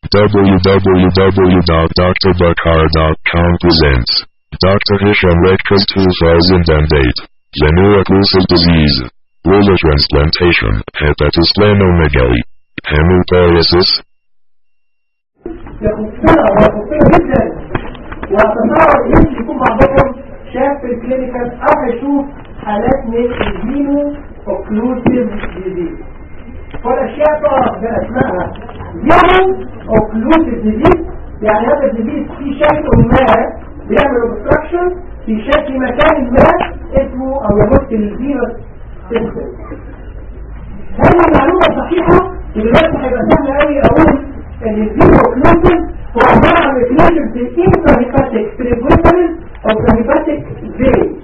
www.drbuckar.com presents Dr. Hisham Lectures 2008 The New Occlusive Disease Liver Transplantation Hepatosplenomegaly Hematopoiesis يخصنا ويخصنا جدا واتصور يمكن يكون بعضكم شاف في الكلينيكال او هيشوف حالات من الفينو اوكلوسيف ديزيز والاشياء تعرف باسمائها فينو اوكلوسيف ديزيز يعني هذا الديزيز في شكل ما بيعمل اوبستراكشن في شكل مكان ما اسمه او يمثل الفينوس سيستم هل المعلومه صحيحه دلوقتي هيبقى سهل قوي اقول ان الفينو اوكلوسيف هو عباره عن اوكلوسيف في الانترهيباتيك تريبوتريز او تريباتيك فين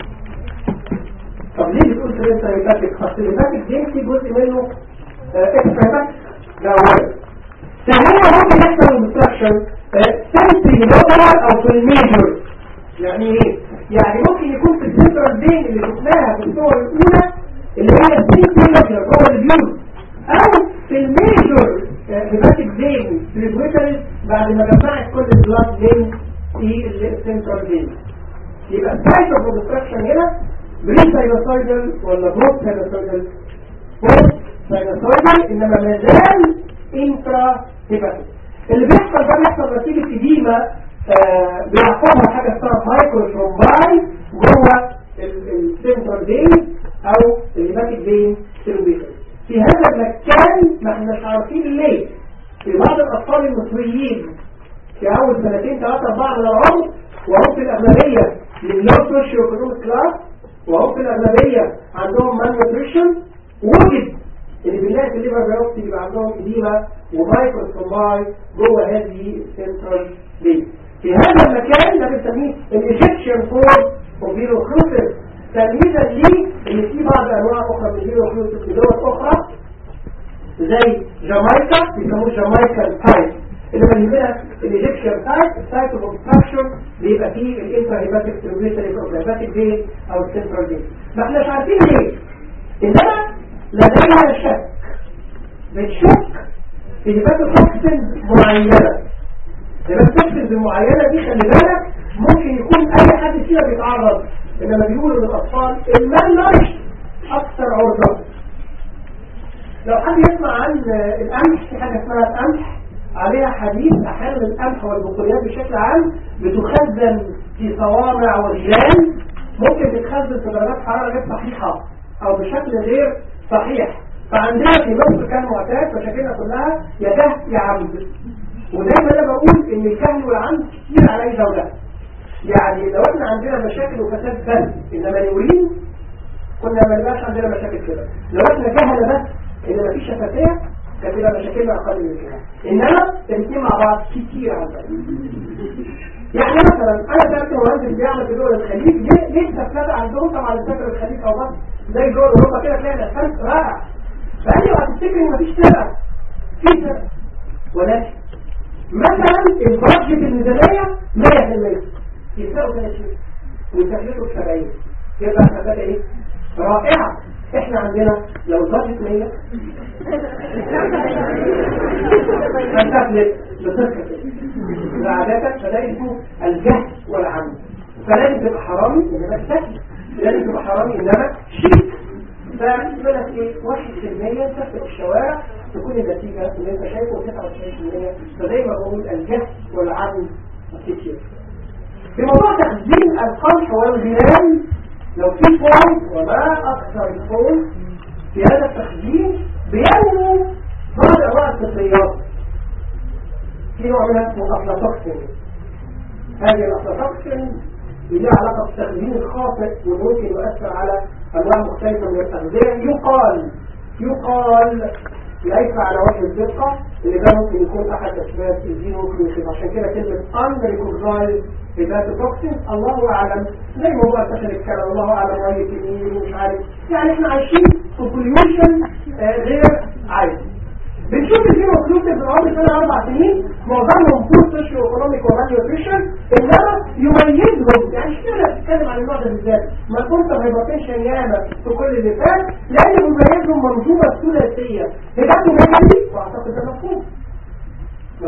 طب ليه بتقول تريباتيك اصل الهيباتيك فين في جزء منه اكسترا ده واحد فهنا ممكن يحصل اوبستراكشن سنتري لوبرال او في الميجور يعني ايه؟ يعني ممكن يكون في السنترال فين اللي شفناها في الصور الاولى اللي هي السنتري جوه البيوت او في الميجور هيباتيك فين في الويترز بعد ما جمعت كل البلاد فين في السنترال فين يبقى السايت اوف اوبستراكشن هنا بري ساينوسايدال ولا بروك ساينوسايدال بروك ساينوسايدال انما ما زال انترا هيباتيك اللي بيحصل ده بيحصل نتيجه اديمه آه بيعقبها حاجه اسمها مايكرو ثرومباي جوه السنترال فين او الهيباتيك فين سيلوبيتر في هذا المكان ما احناش عارفين ليه في بعض الاطفال المصريين في اول سنتين ثلاثه اربعه من العمر وهم في الاغلبيه من لو سوشيو ايكونوميك كلاس وهم في الاغلبيه عندهم مان نيوتريشن وجد اللي بنلاقي في الليفر بايوبسي بيبقى عندهم اديمه ومايكرو ثرومباي جوه هذه السنترال فين في هذا المكان ده بنسميه الايجكشن فورم اوف فيروكلوسيس تلميذا ليه ان في بعض انواع اخرى من الفيروكلوسيس في دول اخرى زي جامايكا بيسموه جامايكا تايب اللي بنسميها الايجكشن تايب السايت اوف اوبستراكشن بيبقى فيه الانترا هيباتيك سيرفيتري او هيباتيك فين او السنترال فين ما احناش عارفين ليه انما لدينا شك بتشك في هيباتوتوكسين معينه الهيباتوتوكسين المعينه دي خلي بالك ممكن يكون اي حد فيها بيتعرض انما بيقولوا للاطفال المال اكثر عرضه لو حد يسمع عن القمح في حاجه اسمها القمح عليها حديث احيانا القمح والبقوليات بشكل عام بتخزن في صوامع وجيران ممكن تتخزن في درجات حراره غير صحيحه او بشكل غير صحيح فعندنا في مصر كان معتاد مشاكلنا كلها يا جهل يا عمد ودايما انا بقول ان الجهل والعمد كتير على اي دوله يعني لو احنا عندنا مشاكل وفساد بس انما نورين كنا ما نبقاش عندنا مشاكل كده لو احنا جهل بس ان مفيش شفافيه كانت تبقى مشاكلنا اقل من كده انما الاثنين مع بعض كتير على يعني مثلا انا سالت مهندس بيعمل في دول الخليج ليه ليه السفلات عندهم طبعا السفر الخليج او مصر زي دول اوروبا كده تلاقي الاسفلت رائع فقال لي هتفتكر ان مفيش سبب في سبب ولكن مثلا البادجت الميزانيه 100% يساوي 30 ويسهلوا 70 يبقى الحسابات ايه؟ رائعه احنا عندنا لو البادجت 100 فانتفلت بصفر عادة فده اسمه الجهل والعمل فلازم تبقى حرامي انما السهل لازم تبقى حرامي انما شيك فبالنسبه لك ايه 1% تفتح الشوارع تكون النتيجه اللي انت شايفه 99% فزي ما بقول الجهل والعمل كتير في موضوع تخزين القمح والغلال لو في فول وما اكثر الفول في هذا التخزين بينمو بعض انواع الفطريات في نوع منها اسمه افلاتوكسين هذه الافلاتوكسين لها علاقه بالتخزين الخاطئ وممكن يؤثر على انواع مختلفه من الاغذيه يقال يقال ليس على وجه الدقه ان ده ممكن يكون احد اسباب الجينوكليوسيس عشان كده كلمه unrecognized هيباتوتوكسين الله اعلم زي ما هو انتشر الكلام الله اعلم ميه مين ومش عارف يعني احنا عايشين في بوليوشن غير عادي بنشوف الجينوكليوسيس من عمر سنه اربع سنين معظمهم بوست سوشيو ايكونوميك ومان نيوتريشن انما يميزهم يعني مش كده بتتكلم عن النوع ده بالذات ما كنت هايبرتنشن ياما في كل اللي فات لان بيميزهم منظومه ثلاثيه هيباتوميجالي واعتقد ده مفهوم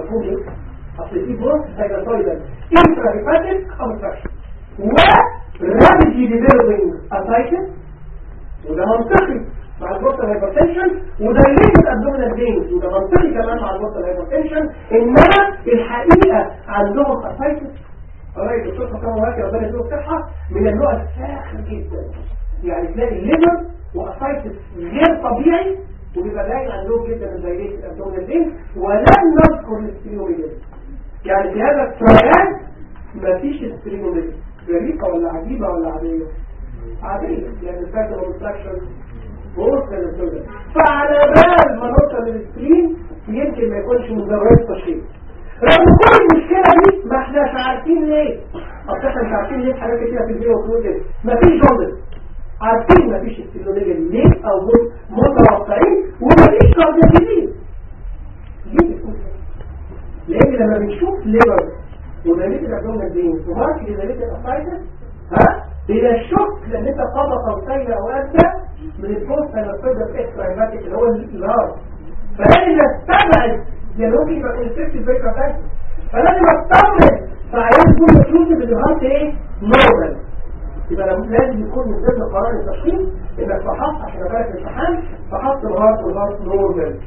مفهوم ايه؟ اصل في بوست ساينوسويدال انترا هيباتيك اوبستراكشن و رابيدلي ديفلوبينج اسايتس وده منطقي مع البوست هايبرتنشن ودايليتد ابدومينال فينز وده منطقي كمان مع البوست هايبرتنشن انما الحقيقه عندهم اسايتس الله الدكتور حسام واكي ربنا يديله الصحه من النوع الساخر جدا يعني تلاقي الليفر واسايتس غير طبيعي وبيبقى باين عندهم جدا الدايليتد ابدومينال فينز ولم نذكر الاستريوميجل يعني في هذا التريان مفيش استريوميجل غريبه ولا عجيبه ولا عاديه عاديه يعني الفاكتور اوبستراكشن وصل للسوداء فعلى بال ما نوصل للسكرين يمكن ما يكونش مجرد تشخيص رغم كل المشكلة دي ما احناش عارفين ليه اصل احنا مش عارفين ليه حاجات كتيرة في البيئة وكل كده مفيش جمل عارفين مفيش استيلولية ليه او متوقعين ومفيش جمل جديد ليه يكون لان لما بنشوف ليبر ودليل الابدومين دين ومارك دليل الاسايتس ها الى الشك لان انت طبقة وسيلة او ابدا من البوست انستودر اكسترايماتيك اللي هو الهارد فلازم استبعد لان ممكن يبقى كونسبت الفكره بتاعتي فلازم اطمن فعايز يكون مشروط ان الهارت ايه نورمال يبقى لازم يكون من ضمن قرار التشخيص انك فحصت عشان بالك الامتحان فحصت الهارت والهارت نورمال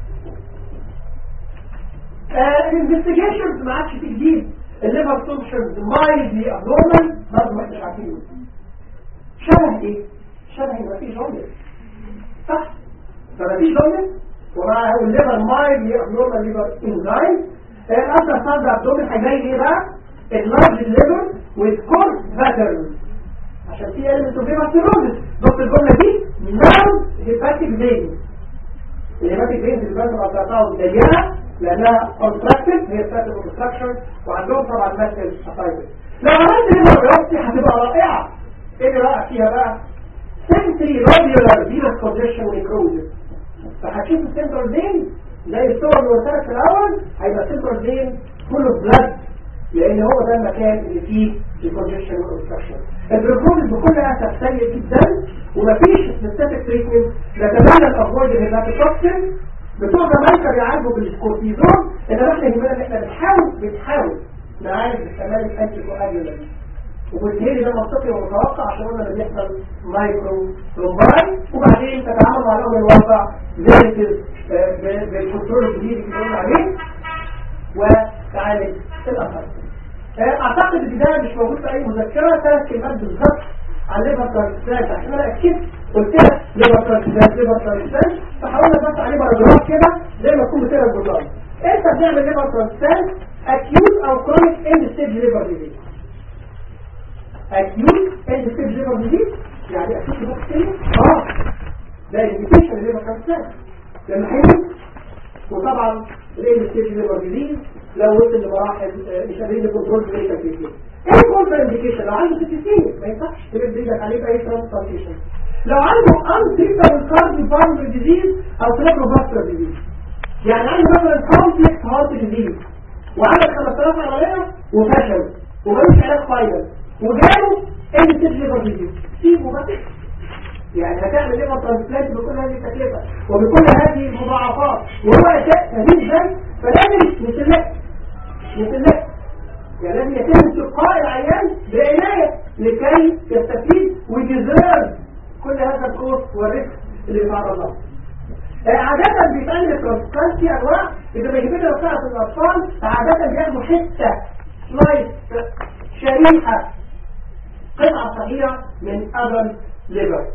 الانفستيجيشنز ما عادش في جديد الليفر فانكشنز مايلدلي ابنورمال برضه ما احناش عارفين شبه ايه؟ شبه ما فيش جمله صح؟ فما فيش جمله ومعه الليفر مايلدلي ابنورمال ليفر انزايم الاثر صار ابدومين هيجي ايه بقى؟ اللارج الليفر with coarse pattern عشان في element of hematosis بص الجمله دي نون هيباتيك فين الهيباتيك فين اللي بنت بتاعتها ضيقه لانها contracted هي بتاعت الكونستراكشن وعندهم طبعا ماسل اسايمنت لو عملت ليفر بيوبسي هتبقى رائعه ايه اللي رائع فيها بقى؟ سنتري راديولار فينس كونجكشن ونيكروزس فهتشوف السنترال فين زي الصور اللي قلت لك في الاول هيبقى السنترال فين كله بلاد لان هو ده المكان اللي فيه الكونجكشن والكونستراكشن البروبوزل بكل اسف سيء جدا ومفيش سبيسيفيك تريتمنت نتمنى الافويد الهيباتوتوكسين بتوع زمان كانوا يعالجوا بالكورتيزون انما احنا يهمنا ان احنا بنحاول بنحاول نعالج باستعمال الانتي كواجولانت وبالتالي ده منطقي ومتوقع عشان قلنا اللي بيحصل مايكرو ثرومباي وبعدين تتعامل مع الامر الواقع زي بالكنترول الجديد اللي قلنا عليه وتعالج الاثر اعتقد ان ده مش موجود في اي مذكره ثلاث كلمات بالظبط عن ليفر ترانسبلانت عشان انا اكيد قلت لك ليفر ترانسبلانت ليفر ترانسبلانت فحاول بس عليه باراجراف كده زي ما تكون بتقرا الجورنال انت بتعمل ليفر ترانسبلانت اكيوت او كرونيك اند ستيج ليفر ديزيز اكيوت اند ستيج ليفر ديزيز يعني اكيوت بوكس اه ده انديكيشن ليفر ترانسبلانت لما هيموت وطبعا الاند ستيج ليفر ديزيز لو وصل لمراحل مش قادرين كنترول بريكا كتير ايه كونتر انديكيشن لو عنده ستيسين ما ينفعش تبقى ايدك عليه باي ترانسبلانتيشن لو عنده انتريتابل كارديو بالمر ديزيز او سيربروفاسكولار ديزيز يعني عنده مثلا كومبلكس هارت ديزيز وعمل 5000 عمليه وفشل ومالوش علاج فاينل وجاله ايه ستيج ليفر ديزيز سيبه بس يعني هتعمل ليفر ترانسبلانت بكل هذه التكلفه وبكل هذه المضاعفات وهو يشاء هذه ازاي فلازم نسلك نسلك يعني لازم يتم استبقاء العيان بعناية لكي يستفيد ويجزرب كل هذا الكورس والرزق اللي يتعرض له عادة بيتعمل الترانسبلانت في انواع اذا ما يجيبنا بتاعة الاطفال عادة بياخدوا حتة سلايس شريحة قطعة صغيرة من ادل ليفر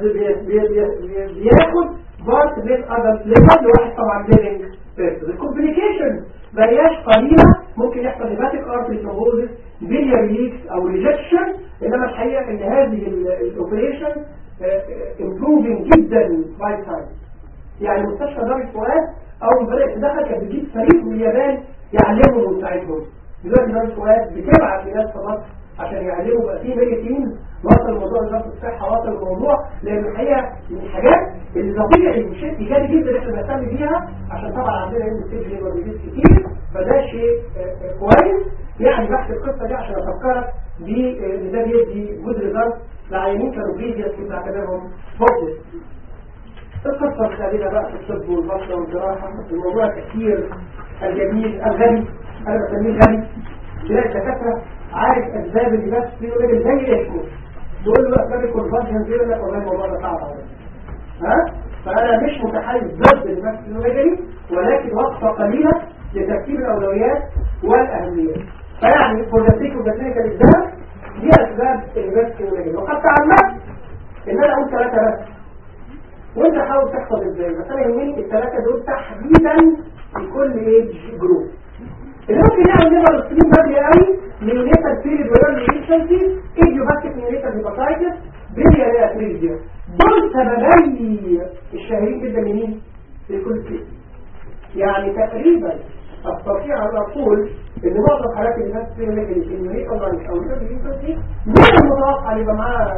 بياخد بارت من ادل ليفر لواحد طبعا ليفنج بيرسون الكومبليكيشن بلاش قليلة ممكن يحصل هيباتيك ارتري ثرومبوزيس بيليار ليكس او ريجكشن انما الحقيقة ان هذه الاوبريشن امبروفنج جدا باي تايم يعني مستشفى دار الفؤاد اول ما بدات تدخل كانت بتجيب فريق من اليابان يعلمهم ويساعدهم دلوقتي دار الفؤاد بتبعت لناس في مصر عشان يعلموا بقى في ميديسين وصل الموضوع وزاره الصحه وصل الموضوع لان الحقيقه من الحاجات اللي طبيعي وشيء ايجابي جدا احنا بنهتم بيها عشان طبعا عندنا علم السيج ليبر ديزيز كتير فده شيء كويس يعني بحث القصه دي عشان افكرك بان ده بيدي جزء ريزلت لعيانين كانوا بريفيس كنا بنعتبرهم فوكس القصة الخالدة بقى في الطب والبطن والجراحة الموضوع كثير الجميل الغني أنا بسميه غني تلاقي الدكاترة عارف أسباب اللي بس فيه راجل زي اسمه تقول له أسباب الكونفرجن دي يقول لك والله الموضوع ده صعب أوي ها فأنا مش متحيز ضد البحث النمجري ولكن وقفة قليلة لترتيب الأولويات والأهميات فيعني for the sake of the clinical exam دي أسباب البحث النمجري وقد تعمدت إن أنا أقول ثلاثة بس وانت حاول تحفظ ازاي بس انا يهمني الثلاثه دول تحديدا في كل ايج جروب اللي ممكن يعمل ليفر سكرين بدري قوي نيونيتال بيريد ويرلي انفانسي ايديوباثيك نيونيتال هيباتايتس بيلياري اتريزيا دول سببي الشهيرين جدا لمين؟ لكل شيء يعني تقريبا استطيع ان اقول ان معظم حالات اللي الناس فيها اللي النيونيتال او البيريد انفانسي من المتوقع ان يبقى معاه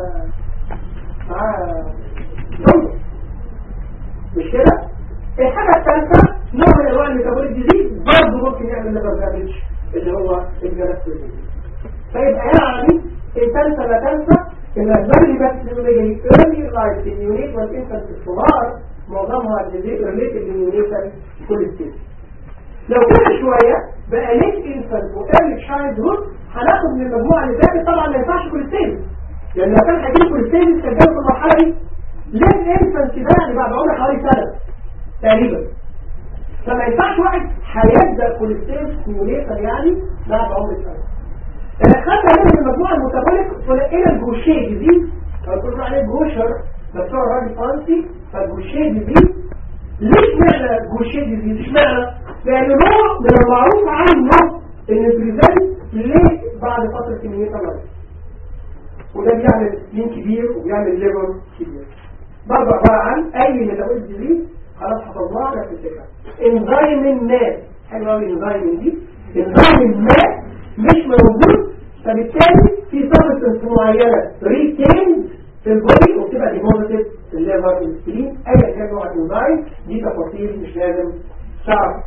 معاه ضمن مش كده الحاجة الثالثة نوع من انواع الميتابوليك ديزيز برضه ممكن يعمل ليفر دامج اللي هو الجلاستوزيز فيبقى يعني الثالثة لا تنسى ان الاسباب اللي بس اللي early life immunity والانفانت الصغار معظمها ريليتد للنيونيتال كوليستيز لو كل شوية بقى ليت انفانت وايرلي تشايلد هود هناخد من المجموعة اللي فاتت طبعا ما ينفعش كوليستيز لان لو كان هيجيب كوليستيز كان جاي في المرحلة دي ليه انفانت ده يعني بعد عمر حوالي سنة تقريبا فما ينفعش واحد هيبدا كوليستيز سيموليتر يعني بعد عمر سنة خدنا هنا من المجموعة المتبولك الى الجوشيه دي او تقول عليه جوشر بس هو راجل فانسي فالجوشيه دي ليش معنى الجوشيه دي ليش معنى؟ لان نوع من المعروف عنه ان البريزنت ليه بعد فترة سيموليتر لايف وده بيعمل سلين كبير وبيعمل ليفر كبير برضه عبارة عن أي ميتابوليك ديزيز خلاص حفظناها نفس الفكرة انزيم ما حلو قوي انزيم دي انزيم ما مش موجود فبالتالي في سبستنس معينة ريتيند في البودي وبتبقى ديبوزيتد في الليفر السلين ايا كان نوع الانزيم دي تفاصيل مش لازم تعرف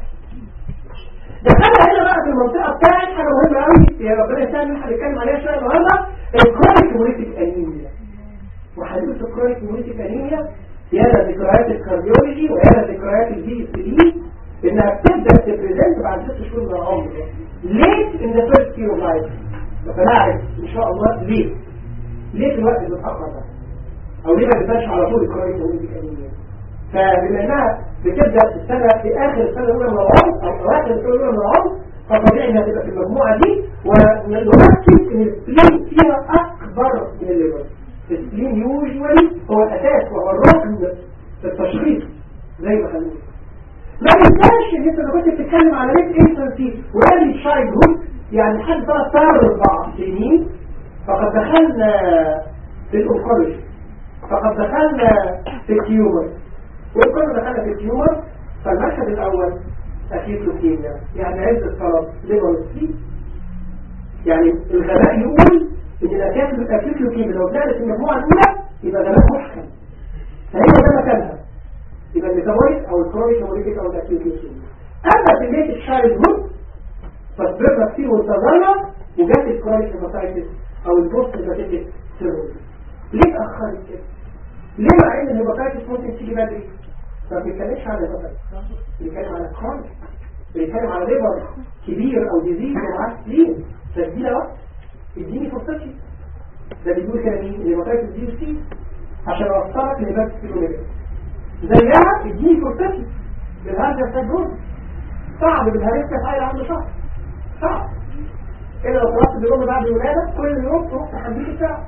دخلنا هنا بقى في المنطقة بتاعت حاجة مهمة قوي يا ربنا يسهل هنتكلم عليها شوية النهارده الكرونيك هيموليتيك انيميا وحدوث الكرونيك هيموليتيك انيميا يانا ذكريات الكارديولوجي ويانا ذكريات البي اس دي انها بتبدا تبريزنت بعد ست شهور من العمر ليه ان ذا فيرست يير اوف لايف فنعرف ان شاء الله ليه ليه في الوقت المتاخر ده او ليه ما بتبانش على طول الكرونيك هيموليتيك انيميا فبما انها بتبدا في السنه في اخر السنه الاولى من العمر او اواخر السنه الاولى من العمر فطبيعي انها تبقى في المجموعه دي ونركز ان السليم فيها اكبر من الليفر السليم يوجوالي هو الاساس وهو الركن في التشخيص زي ما خلوه ما تنساش ان انت لو كنت بتتكلم على ريت انفانسي وقال تشايلد هود يعني لحد ثلاث اربع سنين فقد دخلنا في الاونكولوجي فقد دخلنا في التيومر وكنا دخلنا في التيومر فالمشهد الاول اكيد لوكيميا يعني عز الطلب ليفر سي يعني الغباء يقول ان الاساس الاكيد لوكيميا لو بدات في المجموعه الاولى يبقى غباء محكم فهي ده مكانها يبقى الميتابوليك او الكرونيك هيموليتيك او الاكيد لوكيميا اما في بيت الشايلد هود فصبرنا كتير وانتظرنا وجات الكرونيك هيباتايتس او البوست هيباتيتك سيروز ليه اتاخرت كده؟ ليه مع ان الهيباتايتس ممكن تيجي بدري؟ ما بيتكلمش عن الهيباتايتس بيتكلم على الكرونيك بيتكلم على ليفر كبير او ديزيز ومعاه سليم فادينا وقت اديني فرصتي ده بيقول كده مين الهيباتايتس دي وسي عشان اوصلك لهيباتايتس كيلومتر زيها اديني فرصتي بالهرجة السجون صعب بالهرجة في عيل عنده شهر صعب إلا لو طلبت بالأم بعد الولادة كل يوم تروح تحديك الساعة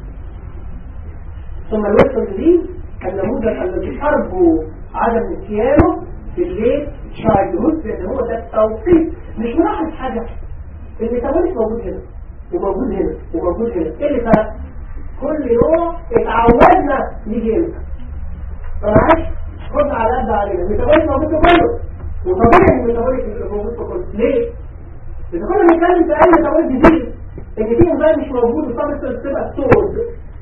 ثم الويسترن دي النموذج الذي أرجو عدم نسيانه في الليل شايلد هود لأن هو ده التوقيت مش ملاحظ حاجة الميتابوليك موجود هنا وموجود هنا وموجود هنا ايه اللي فرق؟ كل يوم اتعودنا يجي امتى فمعاش خدنا على قد علينا الميتابوليك موجود في كله وطبيعي الميتابوليك مش موجود في كله ليه؟ إذا كنا بنتكلم في أي ميتابوليك جديد إن في انزيم مش موجود وصارت تبقى ستورد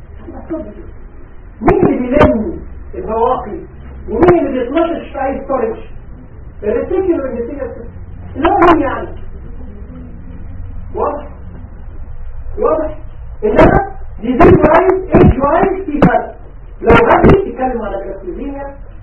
مين اللي بيلم البواقي ومين اللي بيتنشط في أي ستورج؟ الريتيكل والريتيكل اللي هو مين يعني؟ واضح؟ واضح؟ إنما ديزيز وايز ايج وايز في فرق لو غبي يتكلم على جلاكتوزيميا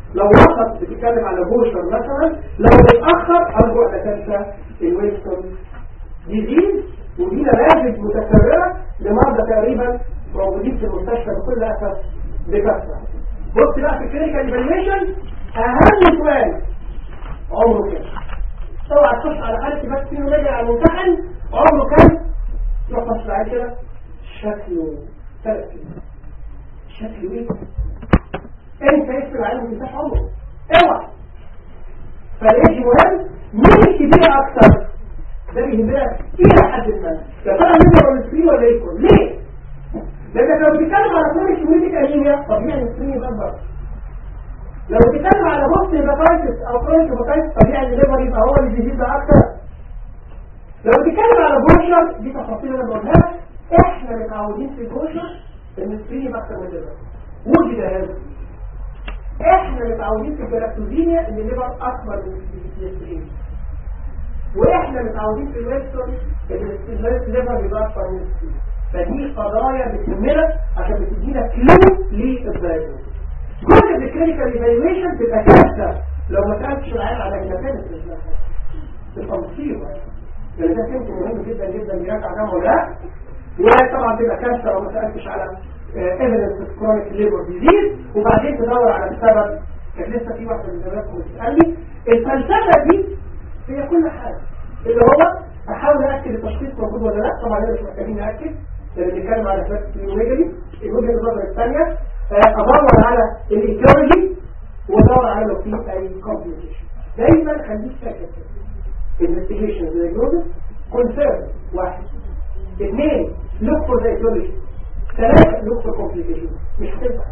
الويلسون ديزيز ودي نماذج متكررة لمرضى تقريبا موجودين في المستشفى بكل أسف بكثرة بص بقى في الكلينيكال ايفالويشن أهم سؤال عمره كام اوعى تخش على حالة بس فيه ونجي على الممتحن عمره كام يخش بعد كده شكله ثلاث شكله ايه انت يكتب عليه المفتاح عمره اوعى فالايش مهم مين الكبير اكتر ده بيهمنا الى حد ما يا ترى نقدر ولا نسري ولا يكون ليه لانك لو بتتكلم على كل كمية انيميا طبيعي نسري يبقى لو بتتكلم على بوست هيباتايتس او كرونيك هيباتايتس طبيعي الليفر يبقى هو اللي بيزيد ده اكتر لو بتتكلم على بوشر دي تفاصيل انا بقولها احنا متعودين في البوشر ان السري يبقى اكتر من الليفر وجد هذا احنا متعودين في الجلاكتوزينيا ان الليفر اكبر من السري واحنا متعودين في الويستون ان الليفر يبقى اكبر من السري فدي قضايا بتهمنا عشان بتدينا كلو للدايجنوز كل الكلينيكال ايفالويشن تبقى كارثه لو ما سالتش العيال على المكان تبقى مصيبه يعني ده كنت مهم جدا جدا يراجع ده ولا لا وطبعا تبقى كارثه لو ما سالتش على ايفيدنس كرونيك ليبر ديزيز وبعدين تدور على السبب كان لسه في واحد من زمانكم بتسالني الفلسفه دي هي كل حاجه اللي هو احاول اكد التشخيص موجود ولا لا طبعا انا مش محتاجين ناكد لان بنتكلم على فلاكس الوجهي الوجهه النظر الثانيه ادور على الايكولوجي وادور على لو في اي كومبليكيشن دايما خليك فاكر انفستيجيشن دايجنوستس كونسيرن واحد اثنين لوك فور ذا ايكولوجي ثلاثه لوك فور كومبليكيشن مش هتنفع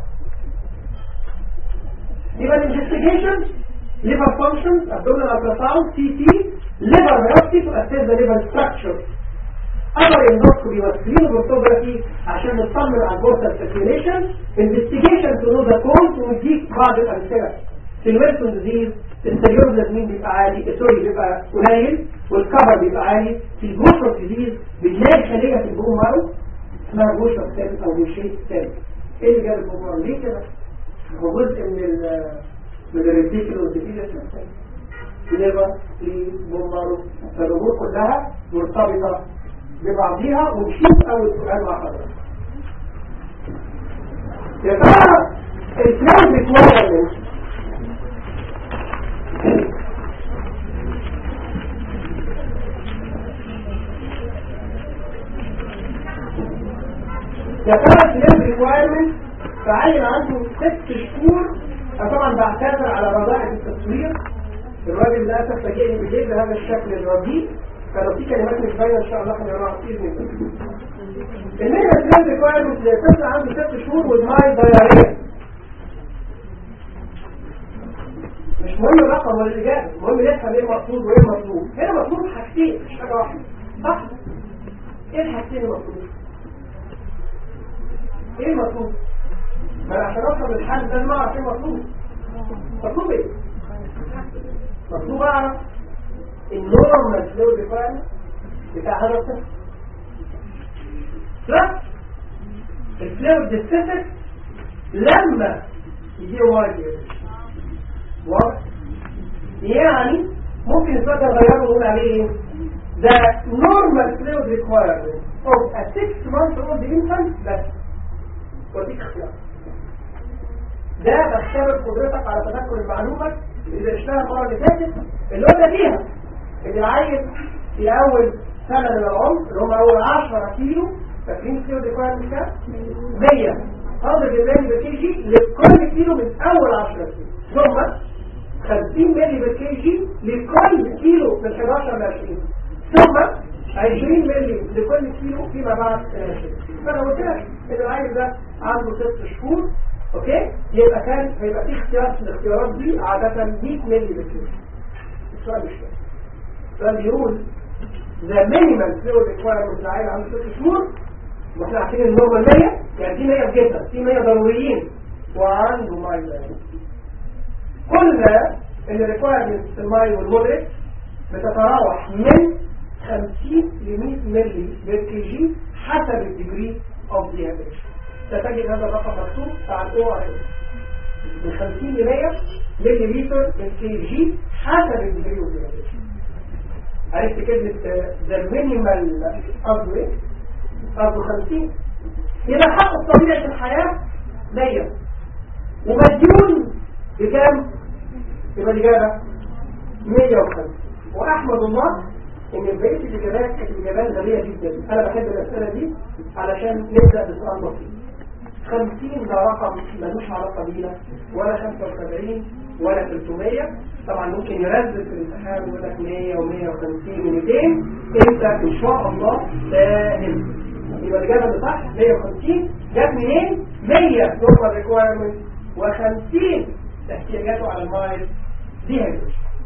يبقى الانفستيجيشن liver functions abdominal ultrasound CT liver biopsy to assess the liver structure upper endoscopy والسكرين والفوتوغرافي عشان نطمن على البورتال circulation investigation to know the cause ونديك بعض الامثله في الويلسون ديزيز السيروبلازمين بيبقى عالي سوري بيبقى قليل والكفر بيبقى عالي في الجوشر ديزيز بنلاقي خليه في البون مارو اسمها جوشر ثالث او جوشيت ثالث ايه اللي جاب البون مارو ليه كده؟ هو جزء من ال من الريتيكل والديفيجن ليفر في بومبارو فالامور كلها مرتبطه ببعضها ونشوف اول سؤال مع حضرتك يا ترى الكلاود ريكوايرمنت يا ترى الكلاود ريكوايرمنت فعيل عنده ست شهور أنا طبعا بعتذر على رضاعة التصوير الراجل للأسف فاجئني بالليل بهذا الشكل الرديء فلو في كلمات مش باينة إن شاء الله هنقراها بإذن الله. الميجا سلاند ريكوايرمنت لطفل عنده ست شهور والماي دايريا مش مهم الرقم ولا الإجابة المهم نفهم إيه المطلوب وإيه المطلوب هنا مطلوب حاجتين مش حاجة واحدة صح؟ إيه الحاجتين المطلوب؟ إيه المطلوب؟ ما انا عشان اوصل للحل ده ما اعرف ايه مطلوب مطلوب ايه مطلوب اعرف النورمال فلو ديفاين بتاع هذا الطفل بلس الفلو ديستيتك لما يجي وايد واضح يعني ممكن السؤال ده نغيره ونقول عليه ايه the normal fluid requirement of a 6 month old infant بس وديك اختيار ده بختبر قدرتك على تذكر المعلومة اللي اشتغل المرة اللي فاتت اللي قلنا فيها ان العيل في اول سنة من العمر اللي هم اول 10 كيلو فاكرين كيلو دي كويس كام؟ 100 قدر الملي بالكي جي لكل كيلو من اول 10 كيلو ثم 50 ملي بالكي جي لكل كيلو من 11 ل 20 ثم 20 ملي لكل كيلو فيما بعد 20 فانا قلت لك ان العيل ده عنده 6 شهور اوكي يبقى كان هيبقى في اختيار في الاختيارات دي عادة 100 ملي بالكيلو السؤال مش كده السؤال بيقول the minimal fluid requirement للعيل عنده 6 شهور واحنا عارفين النورمال 100 يعني في 100 جدا في 100 ضروريين وعنده ماي قلنا ان الريكوايرمنت في الماي والمودريت بتتراوح من 50 ل 100 ملي بالكي جي حسب الديجري اوف ديهايدريشن ستجد هذا الرقم مكتوب بتاع الاو ار من 50 ل 100 ملي لتر بالكي جي حسب الديجري اوف ديهايدريشن عرفت كلمة ذا مينيمال قصده ايه؟ قصده 50 يبقى الحق الطبيعي في الحياة 100 ومديون بكام؟ يبقى الإجابة 150 وأحمد الله إن بقية الإجابات كانت إجابات غبية جدا أنا بحب الأسئلة دي علشان نبدأ بسؤال بسيط 50 ده رقم ملوش علاقة بينا ولا 75 ولا 300 طبعا ممكن يرزق في الامتحان ويقول لك 100 و150 و200 انت ان شاء الله فاهم يبقى الاجابه اللي صح 150 جت منين 100 نورمال ريكويرمنت و50 احتياجاته على المايل دي هي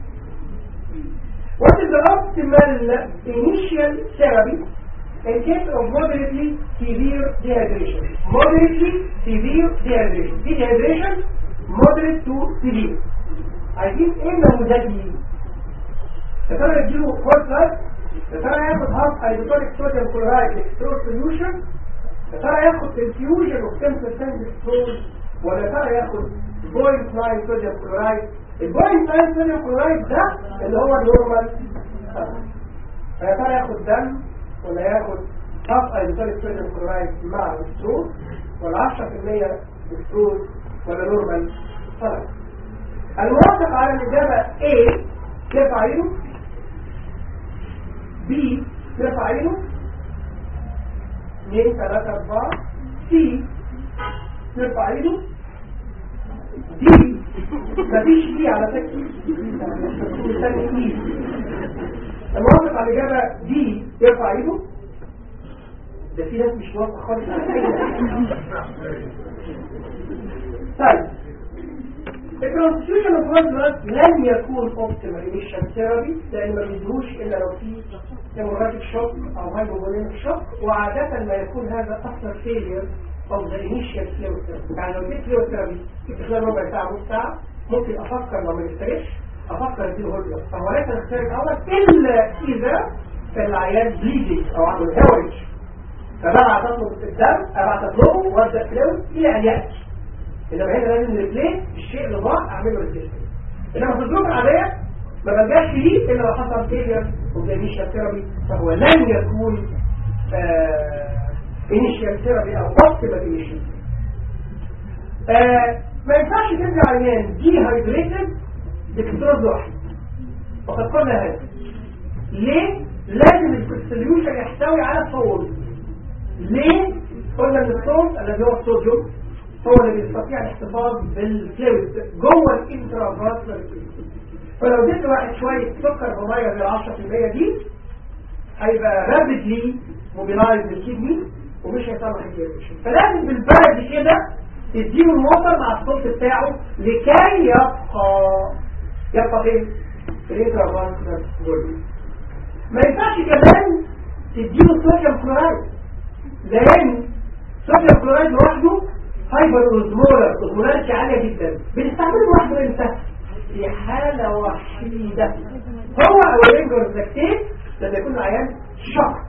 What is the optimal initial therapy in case of moderately severe dehydration? Moderately severe dehydration. Dehydration, moderate to severe. عايزين ايه النموذج دي؟ يا ترى يديله كورسات يا ترى ياخد هارت هيدروتونيك صوديوم كلورايد اكسترول سوليوشن يا ترى ياخد انفيوجن اوف 10% ستول ولا يا ترى ياخد بوينت 9 صوديوم كلورايد البوينت 9 صوديوم كلورايد ده اللي هو النورمال فيا ترى ياخد دم ولا ياخد هارت هيدروتونيك صوديوم كلورايد مع الستول ولا 10% ستول ولا نورمال صلاة الموافق على الإجابة A ترفع عينه B ترفع عينه 2 3 4 C ترفع عينه D مفيش D على فكرة مستني E الموافق على الإجابة D ترفع عينه ده في ناس مش موافقة خالص على طيب الترانسفيوجن اوف بلاد بلاد لن يكون اوبتيمال انيشال ثيرابي لان ما بيدروش الا لو في هيموراجيك شوك او هايبوفوليميك شوك وعاده ما يكون هذا اكثر فيلير او ذا انيشال فلويد يعني لو جبت فلويد ثيرابي في خلال ربع ساعه نص ساعه ممكن افكر لو ما يستريحش افكر اديله هرجه فهو ليس الاختيار الاول الا اذا كان العيان بليدنج او عنده هيوريج فبعد تطلب الدم ابعت اطلبه وابدا فلويد الى ان ياتي انما هنا لازم نريبليس الشيء اللي ضاع اعمله ريبليس انما في الظروف العاديه ما برجعش ليه الا لو حصل فيلير اوبزرفيشن ثيرابي فهو لن يكون انيشال ثيرابي او اوبتيمال انيشال ما ينفعش ترجع عيان دي هايدريتد بكتروز واحد وقد قلنا هذا ليه؟ لازم السوليوشن يحتوي على صوت ليه؟ قلنا ان الصوت الذي هو الصوديوم هو اللي بيستطيع الاحتفاظ بالفلويد جوه الانترافاسكولار فلو اديت واحد شويه سكر بميه غير 10% دي هيبقى رابيدلي موبيلايز الكدني ومش هيطلع الجيريشن فلازم بالبلد كده تديله الوتر مع الصوت بتاعه لكي يبقى يبقى فين؟ في الانترافاسكولار فلويد ما ينفعش كمان تديله صوديوم كلورايد لان صوديوم كلورايد لوحده هايبر اوزمولر اوزمولاريتي عاليه جدا بنستعمله لوحده امتى في حاله وحيده هو او الانجورزاكتين لما يكون العيان شوك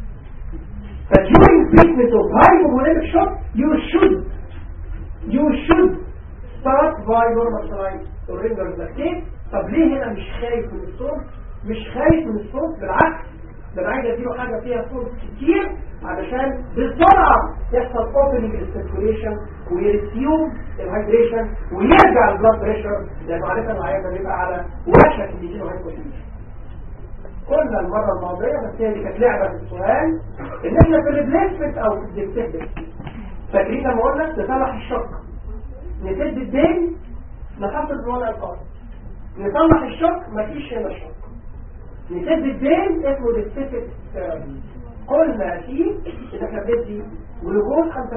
فduring treatment of hypomolemic shock you should you should start by normal saline or ringerzactate طب ليه هنا مش خايف من الصوت مش خايف من الصوت بالعكس ده انا عايز اديله حاجه فيها صوت كتير علشان بسرعه يحصل اوبننج للسيركوليشن ويرسيوم الهايدريشن ويرجع البلاد بريشر لانه عاده العيان بيبقى على وشك ان يجيله هايبوتنشن قلنا المره الماضيه بس هي دي كانت لعبه في السؤال ان احنا في الريبليسمنت او في الديكتيف فاكرين لما قلنا نصلح الشق نسد الدين نحط الوضع القاضي نصلح الشق مفيش هنا شق نسد الدين اسمه ديكتيف ثيرابي قلنا فيه ان احنا بندي جلوكوز 5%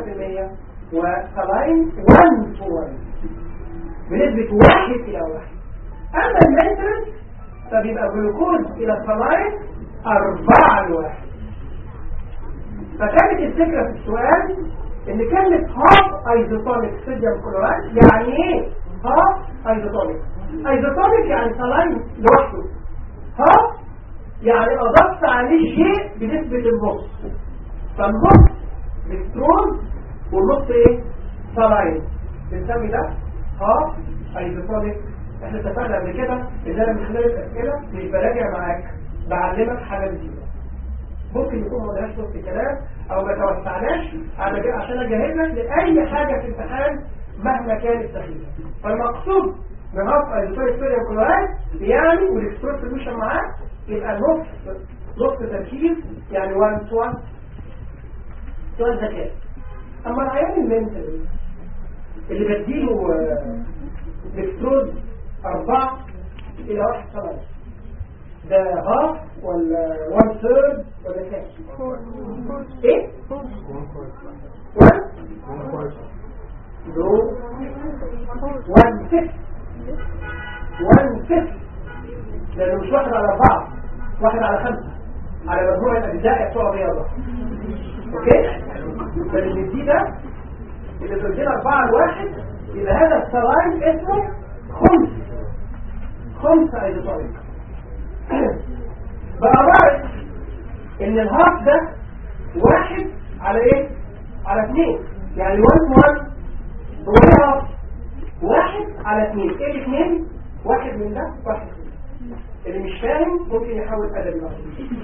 وسلاين 1 تو 1 بنسبة 1 إلى 1 أما المينترنس فبيبقى جلوكوز إلى سلاين 4 لواحد فكانت الفكرة في السؤال ان كلمة هاف ايزوتونيك صوديوم كلورايد يعني ايه هاف ايزوتونيك ايزوتونيك يعني سلاين لوحده هاف يعني اضفت عليه شيء بنسبة النص فالنص الكترون والنص ايه سلاين بنسمي ده هاف ايزوتونيك احنا اتفقنا قبل كده ان انا من خلال الاسئله مش براجع معاك بعلمك حاجه جديده ممكن يكون ما لهاش نص كلام او ما توسعناش على كده عشان اجهزك لاي حاجه في الامتحان مهما كانت سخيفه فالمقصود من هاف ايزوتويك صوديوم كلورايد يعني والاكسبرت سوليوشن معاه يبقى نص نص تركيز يعني 1 تو 1 سؤال ذكاء اما العيان المنتل اللي بديله آه، الكترود أربعة إلى واحد طبعا ده هاف ولا وان ثيرد ولا كام؟ ايه؟ وان؟ دو وان فيفت وان فيفت لأنه مش واحد على أربعة واحد على خمسة على مجموع الأجزاء بتوع الرياضة اوكي؟ فاللي دي ده اللي تدينا أربعة لواحد يبقى هذا السلايم اسمه خمس خمس ايزوتويك بقى رأيك ان الهاف ده واحد على ايه على اثنين يعني 1 1 هو ايه هاف واحد على اثنين ايه الاثنين واحد من ده واحد من ده اللي مش فاهم ممكن يحاول ادبي بقى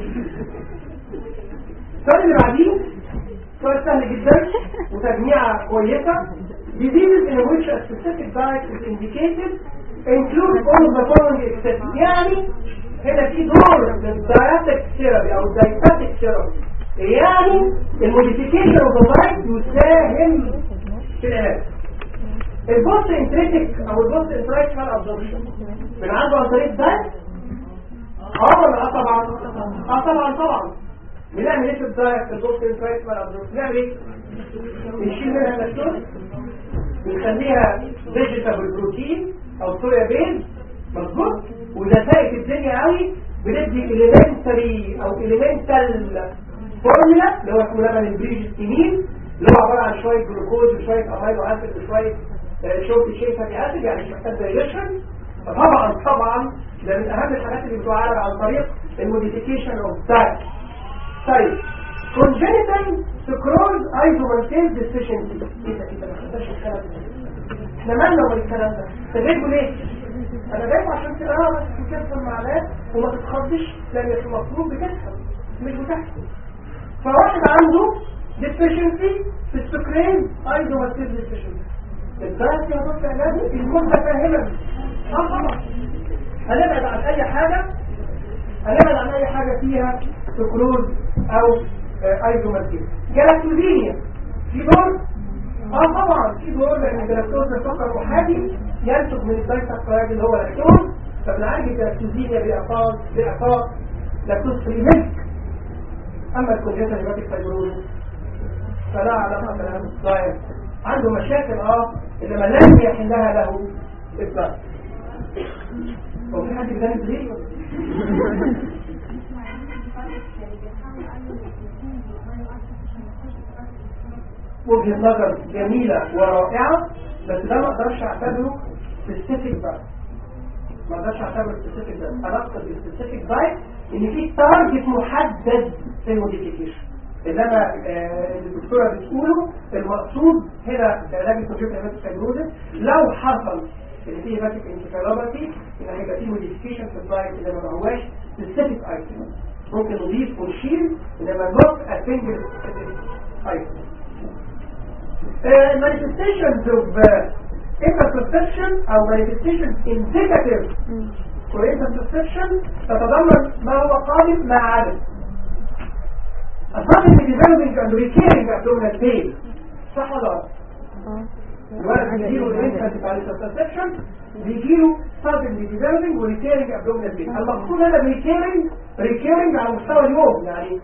السؤال اللي بعديه سؤال سهل جدا وتجميعة كويسة diseases in which a specific diet is indicated include all the following except يعني هنا في دور للدايتك ثيرابي او الدايتاتيك ثيرابي يعني الموديفيكيشن اوف ذا دايت يساهم في العلاج البوست انتريتك او البوست انتراكشنال ابزوربشن بنعالجه عن طريق الدايت اه ولا اه طبعا اه طبعا طبعا بنعمل ايه في الدايت في البوست انتراكشنال ابزوربشن بنعمل ايه نشيل منها اللاكتوز بنخليها فيجيتابل بروتين او صويا بيز مظبوط واذا ساقت الدنيا قوي بندي اليمنتري او اليمنتال فورمولا اللي هو اسمه لبن البريجستيمين اللي هو عباره عن شويه جلوكوز وشويه امينو اسيد وشويه شورت شين فاتي اسيد يعني مش محتاج دايجيشن فطبعا طبعا ده من اهم الحاجات اللي بتعالج عن طريق الموديفيكيشن اوف دايت طيب congenital sucrose isomaltase deficiency ايه ده كده ما خدناش الكلام ده احنا مالنا من الكلام ده تجيبه ليه انا جايبه عشان تقراها بس تفهم معناه وما تتخضش لان المفروض بتفهم مش بتحكم فواحد عنده deficiency في السكرين isomaltase deficiency الدرس يا دكتور علاجي المهم فاهمك اه طبعا هنبعد عن اي حاجه هنبعد عن اي حاجه فيها سكروز او ايزومالتيز جلاكتوزينيا في دور اه طبعا في دور لان الجلاكتوز ده سكر احادي ينتج من الدايسكرايد اللي هو لاكتوز فبنعالج الجلاكتوزينيا باعطاء باعطاء لاكتوز فري ميلك اما الكونجنتال هيباتيك فايبروز فلا علاقه لها بالدايت عنده مشاكل اه انما لازم يحلها له الدايت هو في حد بيدرس ليه؟ وجهة نظر جميلة ورائعة بس ده ما اقدرش اعتبره سبيسيفيك دايت ما اقدرش اعتبره سبيسيفيك دايت انا اقصد بالسبيسيفيك دايت ان في تارجت محدد في الموديفيكيشن انما آه الدكتوره بتقوله المقصود هنا في علاج الكمبيوتر هيباتيك لو حصل ان في هيباتيك انسفالوباثي ان هيبقى في موديفيكيشن في الدايت اللي ما هواش سبيسيفيك ايتم ممكن نضيف ونشيل انما نوت اسنجل ايتم manifestations of uh, interception او manifestations indicative for interception تتضمن ما هو قادم مع عدد الصحيح اللي developing and recurring abdominal pain صح ولا لا؟ الولد بيجيله الانسان بتاع الانترسبشن بيجيله suddenly developing و recurring abdominal pain المقصود هنا recurring recurring على مستوى اليوم يعني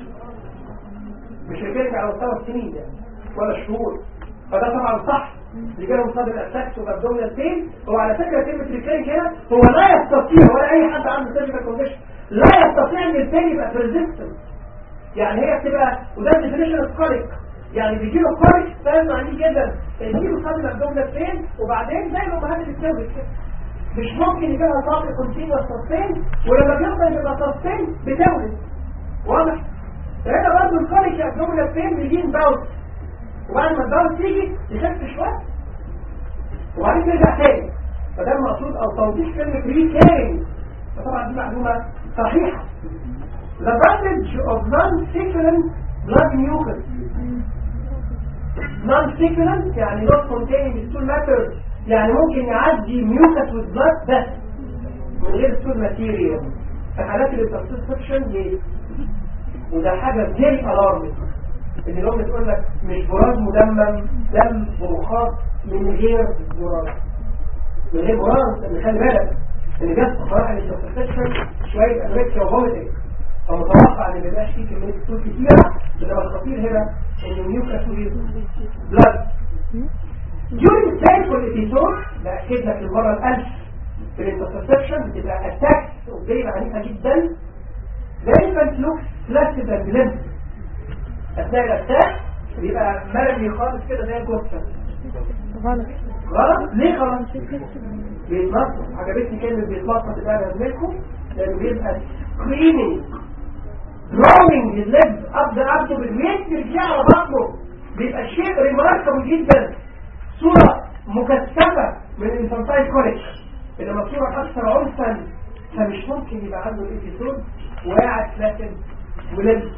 مش recurring على مستوى السنين يعني ولا الشهور فده طبعا صح اللي جاله مصاب الاتاكس وابدومينال بين هو على فكره كلمه ريكيرنج هنا هو لا يستطيع ولا اي حد عنده سيرجيكال كونديشن لا يستطيع ان البين يبقى بريزيستنت يعني هي بتبقى وده ديفينيشن اوف كوليك يعني بيجي له كوليك فاهم عنيف جدا يجي له صاب الابدومينال بين وبعدين زي الامهات اللي بتولد كده مش ممكن يجي لها صاب كونتينوس سستين ولما بيفضل يبقى سستين بتولد واضح هنا برضه الكوليك ابدومينال بين بيجي باوت وبعد ما الدواء تيجي يخف شويه وبعدين ترجع تاني فده المقصود او توضيح كلمه ريكيرنج فطبعا دي معلومه صحيحه the passage of non-secularin blood mucus non-secularin يعني not containing stool matter يعني ممكن يعدي mucus with blood بس من غير stool material في حالات الانترسبشن ليه؟ وده حاجة very alarming ان الام تقول لك مش براز مدمم دم بمخاط من غير براز من غير براز ان خلي بالك ان جت صراحة الانترسبشن شوية انريكسيا وفوميتنج فمتوقع ان ميبقاش فيه كمية ستول كتيرة انما الخطير هنا ان الميوكاس بلاد during painful episode بأكد لك المرة الألف في الانترسبشن بتبقى اتاكس وبيبقى عنيفة جدا دايما لوكس فلاسد اند ليمب اثناء الاتاك بيبقى مرمي خالص كده زي الجثه غلط غلط ليه غلط بيتنطط عجبتني كلمه بيتنطط ده انا منكم لانه بيبقى سكريمينج دروينج الليب اب ذا اب بيرجع على بطنه بيبقى شيء ريماركبل جدا صوره مكثفه من الانفانتايل كوليج انما صوره اكثر عنفا فمش ممكن يبقى عنده الابيسود وقاعد ساكن ولد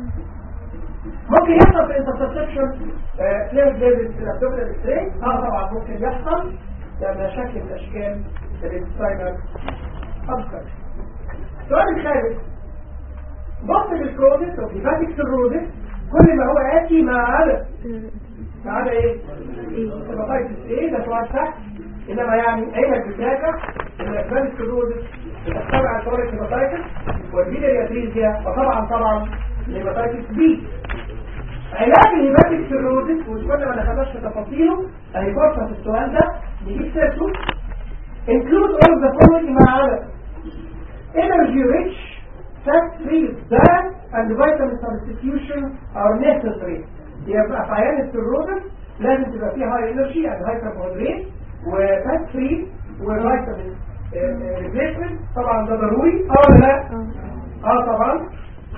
ممكن يحصل في انترسبشن فلير ليفل في الابدومينال ستريت اه طبعا ممكن يحصل لما شكل من اشكال الانساينر ابكر السؤال الخامس بطن الكرودس او هيباتيك سيروزس كل ما هو اتي ما عدا ما عدا ايه؟ هيباتيتس ايه ده سؤال سهل انما يعني عينك بتراجع ان اسباب السيروزس بتتبع طريق الهيباتيتس والبيلاري اتريزيا وطبعا طبعا الهيباتيتس بي علاج الهيباتيك سيروزس وكل ما دخلناش في تفاصيله اهي فرصه في السؤال ده نجيب سيرته include all of the following مع عدد energy rich fat free diet and vitamin substitution are necessary يبقى في عيان السيروزس لازم تبقى فيه هاي انرجي and هاي كربوهيدرات وفات فري وفيتامين ريبليسمنت طبعا ده ضروري اه ولا لا اه طبعا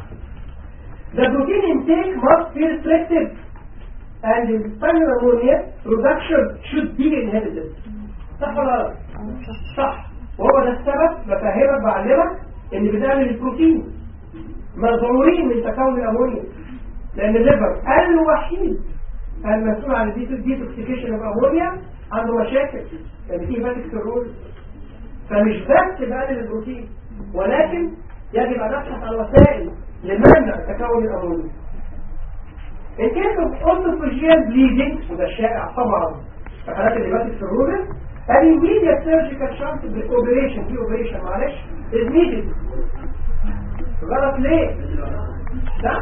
The protein intake must be restricted and the spinal ammonia production should be inhibited. صح ولا غلط؟ صح وهو ده السبب بفهمك بعلمك ان بنعمل البروتين مزعورين من تكون الامونيا لان الليفر الوحيد المسؤول عن الديتوكسيكيشن اوف امونيا عنده مشاكل يعني فيه هيباتيك سيروز فمش بس بقلل البروتين ولكن يجب ان نبحث عن وسائل لمنع تكون الامونيا ان كان اوتوفاجيال بليدنج وده شائع طبعا في حالات الهيباتيك سيروز immediate surgical chance بالاوبريشن دي اوبريشن معلش is needed غلط ليه؟ ده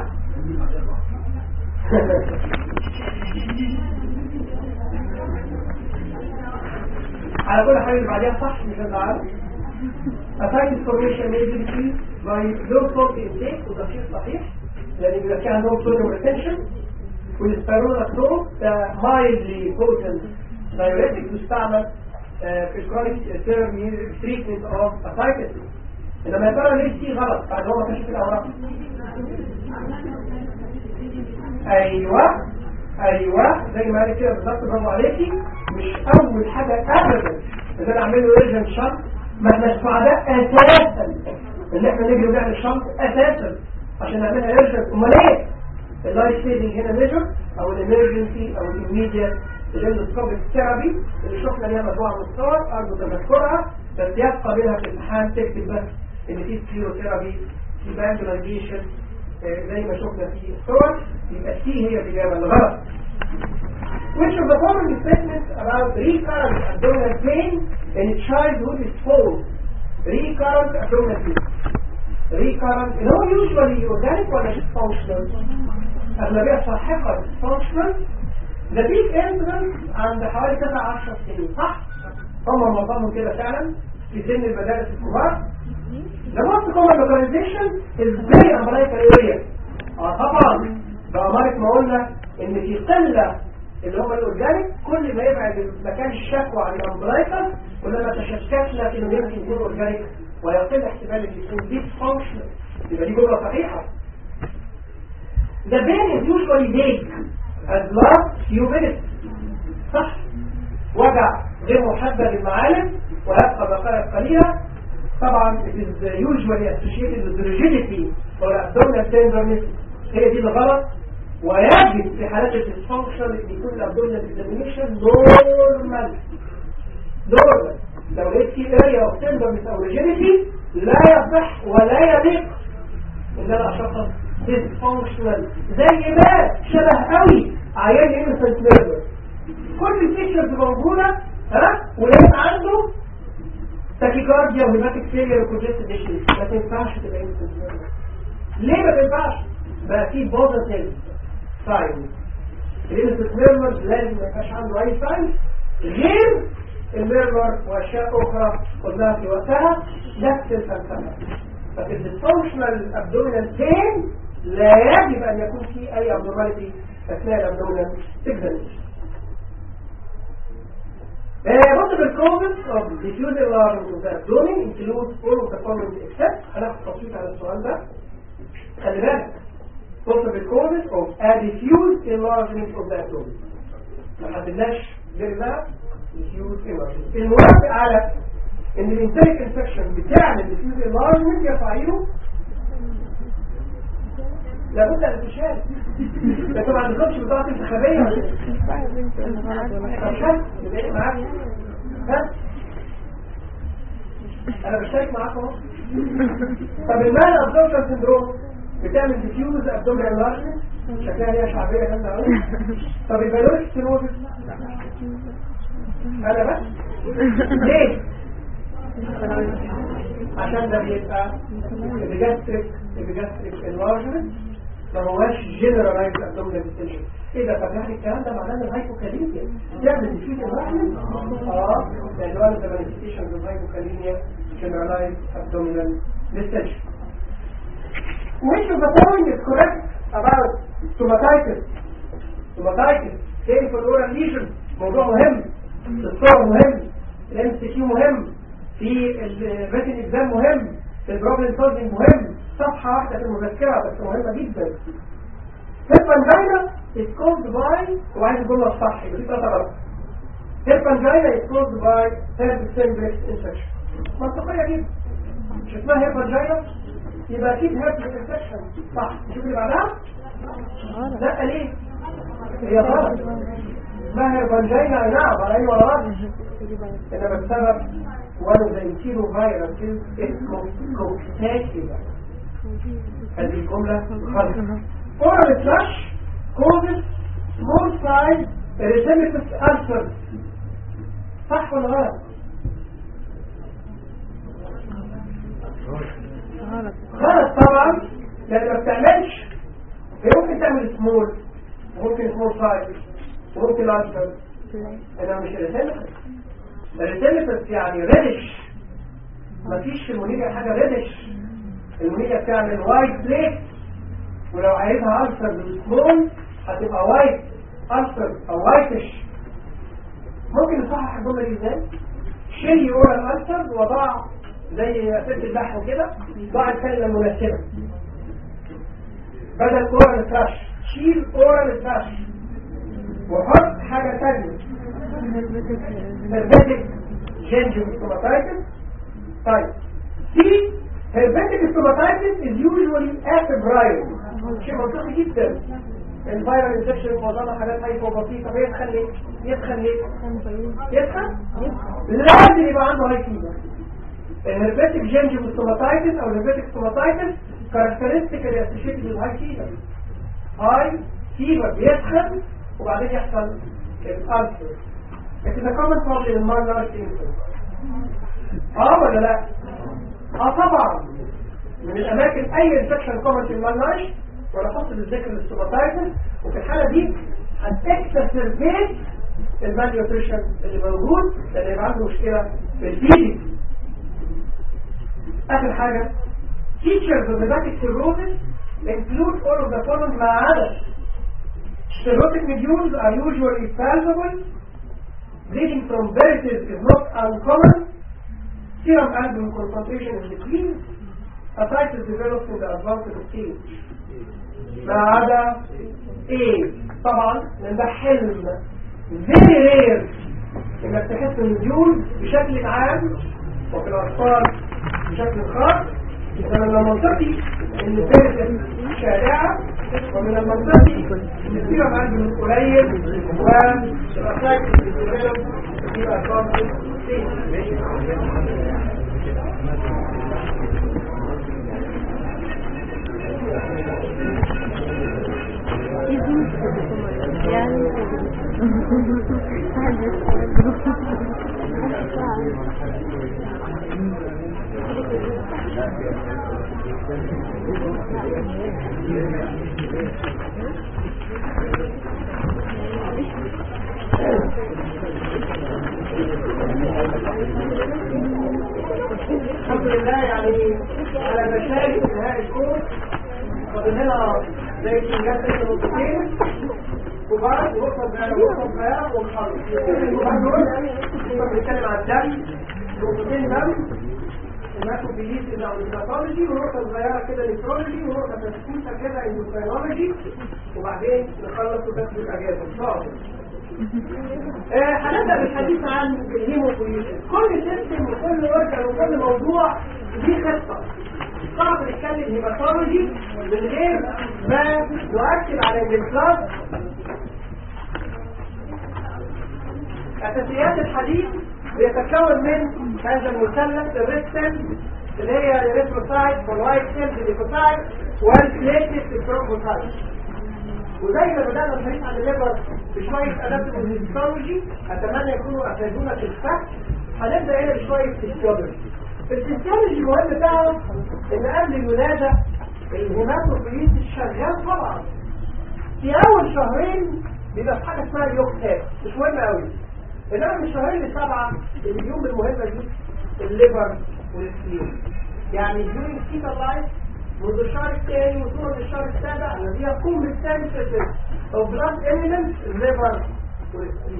على كل حاجة اللي بعديها صح مش هزعل Ascites formation may be decreased by low salt intake وده شيء صحيح لأن بيبقى فيها low sodium retention والسبيروناكتون ده mildly potent diuretic تستعمل في الكرونيك تيرم تريتمنت اوف اسايتس انما يا ترى ليه دي غلط بعد هو ما كانش في الاوراق ايوه ايوه زي ما قال كده بالظبط برافو عليكي مش اول حاجه ابدا ان انا اعمل له ايرجنت شنط ما احناش سعداء اساسا ان احنا نجري ونعمل شنط اساسا عشان نعملها ايرجنت امال ايه اللايف سيفنج هنا ميجر او الامرجنسي او الاميديت الاندوسكوبيك ثيرابي اللي شفنا ليها مجموعه من الصور ارجو تذكرها بس يبقى منها في الامتحان تكتب بس ان في سكليروثيرابي في باندولايزيشن زي ما شفنا في الصور يبقى سي هي الاجابه الغلط Which of the following statements about recurrent abdominal pain in childhood is false? Recurrent abdominal pain. Recurrent, you know, usually organic ولا dysfunctional? أغلبية صاحقة dysfunctional ده بيك انترنس عند حوالي 9 10 سنين صح؟ هم معظمهم كده فعلا في سن المدارس الكبار The most common localization is very umbilical area اه طبعا بأمارة ما قلنا ان في قلة اللي هم الاورجانيك كل ما يبعد مكان الشكوى عن الامبلايكال كلما تشككنا في انه يمكن يكون اورجانيك ويقل احتمال ان يكون ديسفانكشنال يبقى دي جمله صحيحه The pain is usually vague and lasts few minutes صح وجع غير محدد للمعالم ويبقى دقائق قليلة طبعا it is usually associated with rigidity او الابدومينال تندرنس هي دي الغلط ويجب في حالات الديسفانكشن ان يكون الابدومينال اكزامينيشن نورمال نورمال لو لقيت في اريا اوف تندرنس او ريجيديتي لا يصح ولا يليق ان انا اشخص ديسفانكشنال زي ما شبه قوي عيان انسنت نيرفر كل الفيشرز موجوده ها ولقيت عنده تاكيكارديا وهيباتيك فيلير وكونجستد ديشن ما تنفعش تبقى انسنت نيرفر ليه ما تنفعش بقى في بوزيتيف ساين الانسنت نيرفر لازم ما يبقاش عنده اي ساين غير الميرور واشياء اخرى قلناها في وقتها نفس الفلسفه ففي الديسفانكشنال ابدومينال بين لا يجب ان يكون في اي abnormality اثناء الابدومينال اكزامينشن Multiple causes of diffuse enlargement of the abdomen include all of the following except هناخد تصويت على السؤال ده خلي بالك possible causes of a diffuse enlargement of the abdomen ما حددناش غير ده diffuse enlargement الموافق على ان الانتريك انفكشن بتعمل diffuse enlargement يرفع ايده لابد ان تشارك لكن ما عندكمش بطاقه انتخابيه ولا ايه؟ طب شارك يبقى معاك ها انا بشترك معاك اهو طب المال ابزوربشن سندروم بتعمل ديفيوز ابدومينال لارجنس شكلها هي شعبيه جامده قوي طب البالوريك ستيروزس انا بس ليه عشان ده بيبقى الجاستريك الجاستريك انلارجمنت ما هواش جنرالايز ابدومينال ديستنشن ايه ده طب يعني الكلام ده معناه ان الهايبوكاليميا تعمل ديفيوز انلارجمنت اه لان هو ده مانيفستيشن الهايبوكاليميا جنرالايز ابدومينال ديستنشن Which of the following is correct about stomatitis? Stomatitis, painful oral lesion, موضوع مهم الصور مهم الام سي كيو مهم في الريتن اكزام مهم في البروبلم سولفنج مهم صفحة واحدة في المذكرة بس مهمة جدا هيربانجينا is caused by وعايز الجملة الصح يبقى دي ثلاثة غلط هيربانجينا is caused by herpes simplex infection منطقية جدا مش اسمها هيربانجينا يبقى اكيد herpes infection صح شوف اللي بعدها لا ليه هي غلط اسمها هيربانجينا اي نعم على اي ولا غلط انما السبب one of the enteroviruses اسمه كوكتاكيلا هذه الجملة غلط oral flush causes small size erythematous ulcers صح ولا غلط؟ غلط طبعا لان ما بتعملش هي ممكن تعمل سمول وممكن سمول سايز وممكن ulcer انها مش erythematous erythematous يعني ريدش مفيش في المونيجا حاجة ريدش المونيجا بتعمل وايت بليت ولو عايزها ألسر بالسمول هتبقى وايت ألسر أو وايتش ممكن نصحح الجملة دي ازاي؟ شيل اورال ألسر وضع زي ست اللحم كده ضع الكلمة المناسبة بدل اورال فلاش شيل اورال فلاش وحط حاجة ثانية هربتك جنجم ستوماتايتس طيب في هربتك ستوماتايتس is usually afebrile شيء منطقي جدا الفيرال انفكشن معظمها حاجات هايبو بسيطه فيدخل ليه؟ يدخل ليه؟ يدخل؟ لازم يبقى عنده هاي فيبر الهربتك جنجم ستوماتايتس او الهربتك ستوماتايتس كاركترستيك اللي اسوشيتد بالهاي فيبر هاي فيبر بيدخل وبعدين يحصل الألسر لكن ده كومن بروبلم المالنارش اه ولا لا؟ اه طبعا من الاماكن اي انفكشن كومن في المالنارش ولا حط بالذكر الاستوماتايتس وفي الحاله دي هتكسرفيت المالنيوتريشن اللي موجود لان يبقى عنده مشكله في الفيدنج اخر حاجه features of hepatic cirrhosis include all of the following مع عدد cirrhotic nodules are usually palpable bleeding from varices is not uncommon serum albumin concentration is decreased ascites develops in the advanced stage ما عدا ايه طبعا لان ده حلم very rare انك تحس النجوم بشكل عام وفي الاطفال بشكل خاص فمن المنطقي ان البيرسل شائعة ومن المنطقي ان السيرم عنده قليل والرسائل اللي بتبقى الحمد لله يعني على مشارف نهاية الكورس فاضل لنا زي الكيميات النقطتين كبار ونقطة صغيرة ونقطة صغيرة ونخلص الكبار دول كنا بنتكلم عن الدم نقطتين دم الماكروبيليس اللي او الباثولوجي ونقطة صغيرة كده الكترولوجي ونقطة تسكوسة كده اندوكرينولوجي وبعدين نخلص وبس الاجازة ان شاء الله آه، هنبدأ بالحديث عن الهيموبوليشن كل سيستم وكل وركة وكل موضوع دي خطة صعب نتكلم هيماتولوجي من غير ما نؤكد على ان الكلاس اساسيات الحديث بيتكون من هذا المثلث الريكتل اللي هي الريتروسايت والوايت سيلز الليكوسايت والبليتس الترومبوسايت وزي ما بدأنا الحديث عن الليبر بشوية أدابت الهيستولوجي أتمنى يكونوا أفادونا في الفهم هنبدأ هنا بشوية فيسيولوجي الفيسيولوجي المهم بتاعه إن قبل الولادة الهيماتوبوليس شغال طبعا في أول شهرين بيبقى في حاجة اسمها اليوكتات مش مهم قوي إنما من الشهرين لسبعة اللي اليوم المهمة دي الليبر والسليم يعني during fetal life منذ الشهر الثاني وصولا للشهر السابع الذي يقوم بالسنسيتيف of blood eminence الليبر والسليم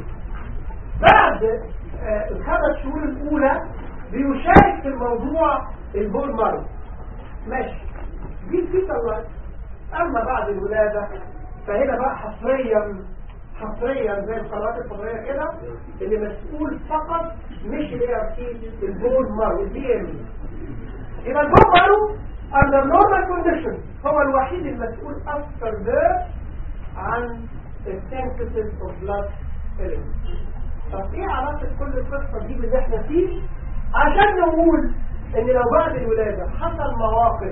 بعد آه الخمس شهور الأولى بيشارك في الموضوع البول مارو ماشي دي الفيتا الله أما بعد الولادة فهنا بقى حصريا حصريا زي القنوات الفضائية كده اللي مسؤول فقط مش اللي في البول مارو البي ام يبقى البول مارو under normal conditions هو الوحيد المسؤول after birth عن السنسيتيف of blood element طب ايه علاقة كل القصة دي باللي احنا فيه عشان نقول ان لو بعد الولادة حصل مواقف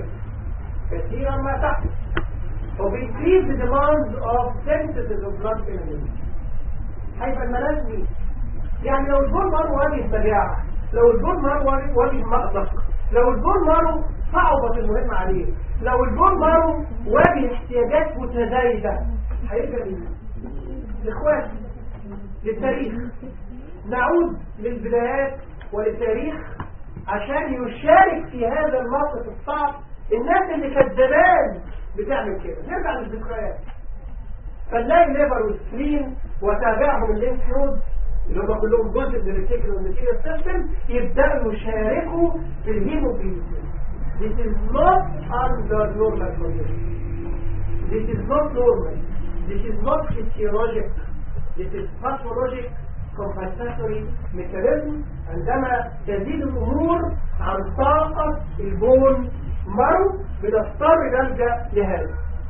كثيرا ما تحدث وبيكريز the demands of sensitive of blood element هيبقى الملاذ مين؟ يعني لو البول مارو واجه مجاعة لو البول مارو واجه مأزق لو البول مارو صعبت المهم عليه لو البول مارو واجه احتياجات متزايدة هيبقى مين؟ الاخوات للتاريخ نعود للبدايات وللتاريخ عشان يشارك في هذا الموقف الصعب الناس اللي كانت زمان بتعمل كده نرجع للذكريات فنلاقي الليفر والسلين وتابعهم الليمف نود اللي هم كلهم جزء من الريتيكل والماتيريال سيستم يبداوا يشاركوا في الهيموجلوبين This is not under normal conditions. This is not normal. This is not physiologic. This is pathologic compensatory mechanism عندما تزيد الأمور عن طاقة البون مرو بنضطر نلجأ لهذا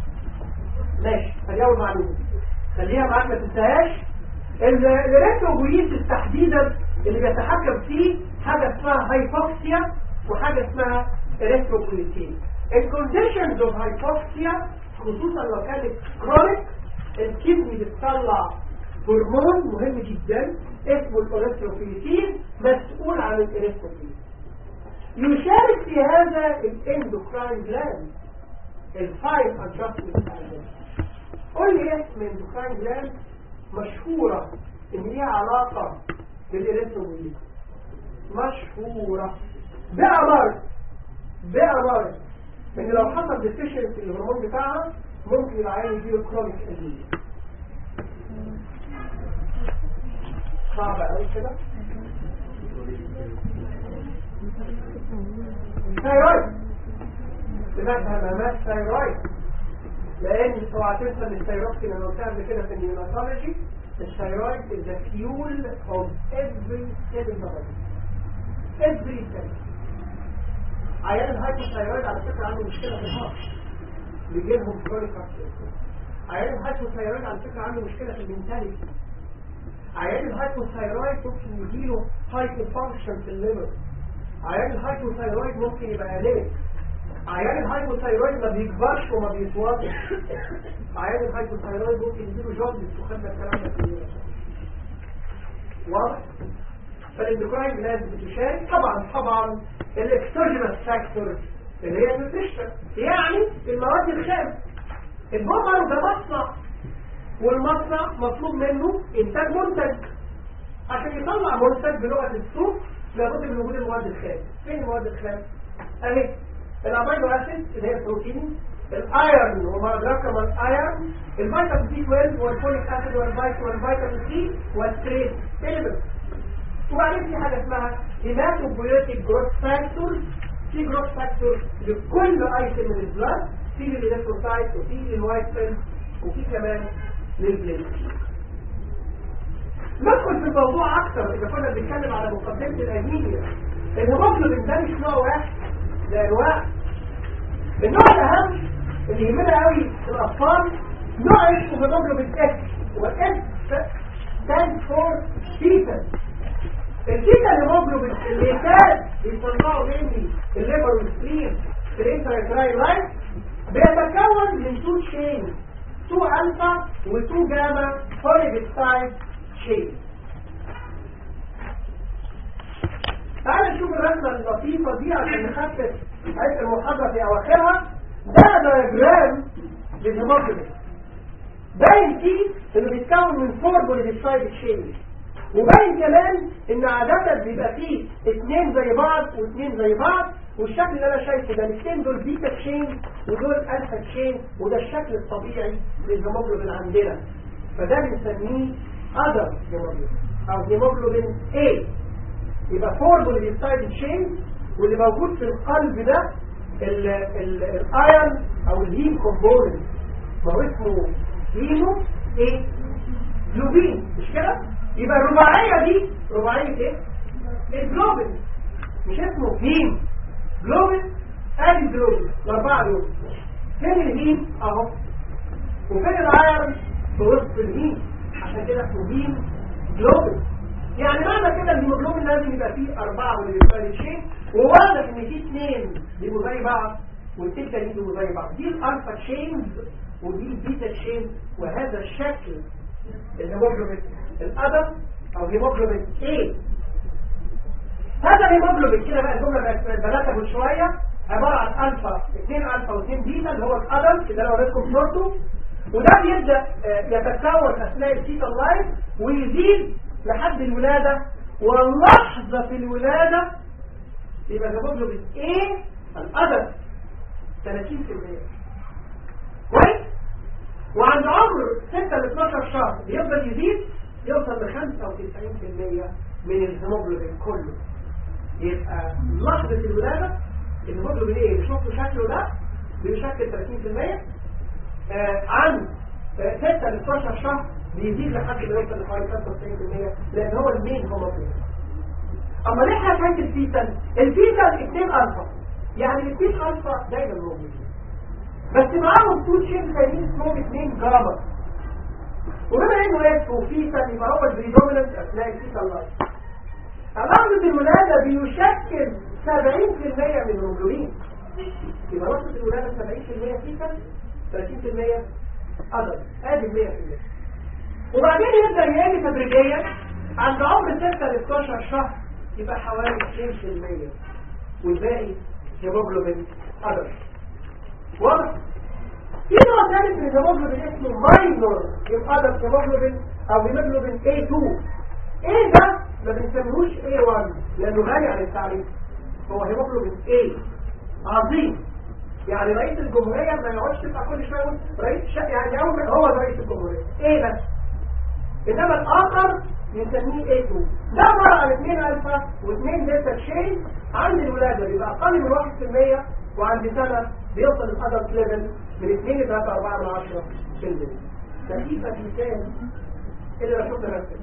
ماشي خليها أول معلومة خليها معاك ما تنساهاش الريتروبويسيس تحديدا اللي بيتحكم فيه حاجة اسمها هايبوكسيا وحاجة اسمها ريتروبويسين الكونديشنز اوف هايبوكسيا خصوصا لو كانت كرونيك الكدني بتطلع هرمون مهم جدا اسمه الاريثروبويسين مسؤول عن الاريثروبويسين يشارك في هذا الاندوكراين جلاند الفايف ادجستمنت قول لي اسم اندوكراين جلاند مشهورة ان ليها علاقة بالاريثروبويسين مشهورة بأمر بأمر ان لو حصل ديفيشنسي الهرمون بتاعها ممكن العيان يجيله كرونيك انيميا صعب قوي كده ثايرويد لماذا همامات ثايرويد لان اوعى تنسى ان الثايروكسين انا قلتها قبل كده في النيوناتولوجي الثايرويد is the fuel of every cell in the body every cell عيان الهايبوثايرويد على فكره عنده مشكله في الهارت بيجي لهم كرونيك عيان الهايبوثايرويد على فكره عنده مشكله في المنتاليتي عيان الهايبوثايرويد ممكن يجيله هايبو فانكشن في الليفر عيان الهايبوثايرويد ممكن يبقى ليه عيان الهايبوثايرويد ما بيكبرش وما بيتواضعش عيان الهايبوثايرويد ممكن يجيله جوندس وخدنا الكلام ده في واضح فالاندوكراين لازم بتشارك طبعا طبعا الاكسوجينس فاكتور اللي هي النيوتريشن يعني المواد الخام البقر ده مصنع والمصنع مطلوب منه انتاج منتج عشان يطلع منتج بلغه السوق لابد من وجود المواد الخام فين المواد الخام اهي الامينو اسيد اللي هي البروتين الايرون وما ادراك ما الايرون الفيتامين بي 12 والفوليك اسيد والفيتامين سي والتريس اليمنت وبعدين في حاجه اسمها هيماتوبيوتيك جروث فاكتور في جروث فاكتور لكل ايتم من البلاد في للإلكتروسايت وفي للوايت سيل وفي كمان للبليت ندخل في الموضوع اكتر اذا كنا بنتكلم على مقدمه الانيميا الهيموجلوبين ده مش نوع واحد ده انواع النوع الاهم اللي يهمنا قوي في الاطفال نوع اسمه هيموجلوبين اكس والاكس ستاند فور بيتا البيتا هيموجلوبين اللي كان بيصنعوا مني الليبر والسليم في الانترايتراين لاين بيتكون من تو تشين تو الفا وتو جاما بوليبيبتايد تشين تعال نشوف الرسمه اللطيفه دي عشان نخفف عيش المحاضره في اواخرها ده دياجرام للهيموجلوبين باين فيه انه بيتكون من فور بوليبيبتايد تشين وباين كمان ان عادة بيبقى فيه اتنين زي بعض واتنين زي بعض والشكل اللي انا شايفه ده الاثنين دول بيتا تشين ودول الفا تشين وده الشكل الطبيعي للهيموجلوبين عندنا فده بنسميه اذر هيموجلوبين او هيموجلوبين A يبقى فور بوليبيبتايد تشين واللي موجود في القلب ده الايرون او الهيم كومبوننت ما هو اسمه هيمو ايه جلوبين مش كده يبقى الرباعيه دي رباعيه ايه الجلوبين مش اسمه هيم جلوبين ادي جلوبين الاربعه دول فين الهيم اهو وفين الايرون في وسط الهيم عشان كده اسمه هيم جلوبين يعني معنى كده ان الهيموجلوبين لازم يبقى فيه اربعه من الفرق شيء وواضح ان في اثنين بيبقوا زي بعض والتلك دي بيبقوا زي بعض دي الالفا تشينز ودي البيتا تشين وهذا الشكل الهيموجلوبين الادب او هيموجلوبين ايه هذا الهيموجلوبين كده بقى الجمله بقت بلاتة شويه عباره عن الفا اثنين الفا واثنين بيتا اللي هو الادب اللي انا وريتكم صورته وده بيبدا يتكون اثناء الفيتال لايف ويزيد لحد الولاده واللحظه في الولاده يبقى الهيموجلوبين ايه الادب 30% كويس وعند عمر 6 ل 12 شهر بيفضل يزيد يوصل ل 95% من الهيموجلوبين كله يبقى لحظة الولادة الهيموجلوبين ايه اللي شفتوا شكله ده بيشكل 30% آه عن 6 ل 12 شهر بيزيد لحد ما يوصل لحوالي 95% لان هو المين هيموجلوبين اما ليه حكايه الفيتال الفيتال 2 الفا يعني الاثنين الفا دايما موجودين بس معاهم تو تشين تانيين اسمهم اثنين جاما وبما انه اسمه فيتال يبقى هو البريدوميننت اثناء الفيتال لايف لحظة الولادة بيشكل 70% من الهيموجلوبين يبقى لحظة الولادة 70% فيتال 30% أدل ادي 100% وبعدين يبدأ يقل تدريجيا عند عمر 6 ل 12 شهر يبقى حوالي 2% والباقي هيموجلوبين أدل واضح؟ في نوع ثالث من الهيموجلوبين اسمه ماينور يبقى أدل هيموجلوبين أو هيموجلوبين A2 ايه ده ما بنسميهوش A1 لانه غني عن التعريف هو هيموجلوبين A عظيم يعني رئيس الجمهورية ما يقعدش تبقى كل شوية يقول رئيس شا... يعني اول ما هو رئيس الجمهورية ايه بس انما الاخر بنسميه A2 ده عبارة عن 2 الفا و2 دلتا تشين عند الولادة بيبقى اقل من 1% وعند سنة بيوصل الادلت ليفل من 2 ل 3 4 من 10 في البيت تكييف مثال اللي بشوف نفسي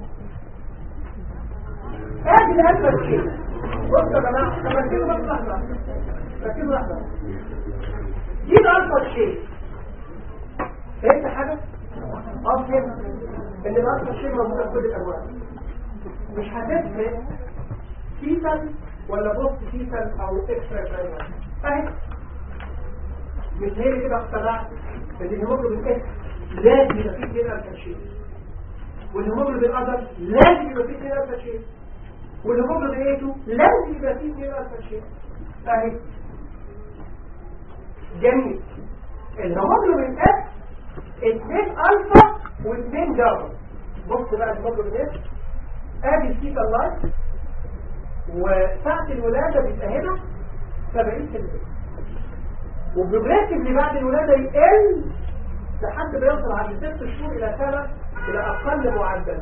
ادي الالفا تشين بصوا يا جماعه لما تجيبوا بس لحظه ركزوا واحدة دي الألفا شيء فهمت حاجة؟ اه فهمت ان الألفا شيء موجودة في كل الأنواع مش هتفرق فيتال ولا بوست فيتال أو اكسترا فايبر فاهم؟ مش هي كده اخترعت ان الهيموجلوبين اس لازم يبقى فيه كده ألفا شيء والهيموجلوبين الأدر لازم يبقى فيه كده ألفا شيء والهيموجلوبين ايه لازم يبقى فيه كده ألفا شيء فاهم؟ جميل الهيموجلوبين اس اتنين الفا واثنين جاما بص بقى الهيموجلوبين اس ادي الثيتا لايت وساعة الولادة بيبقى هنا 70% وبروجريسيفلي بعد الولادة يقل لحد ما يوصل عند ست شهور إلى سنة إلى أقل معدل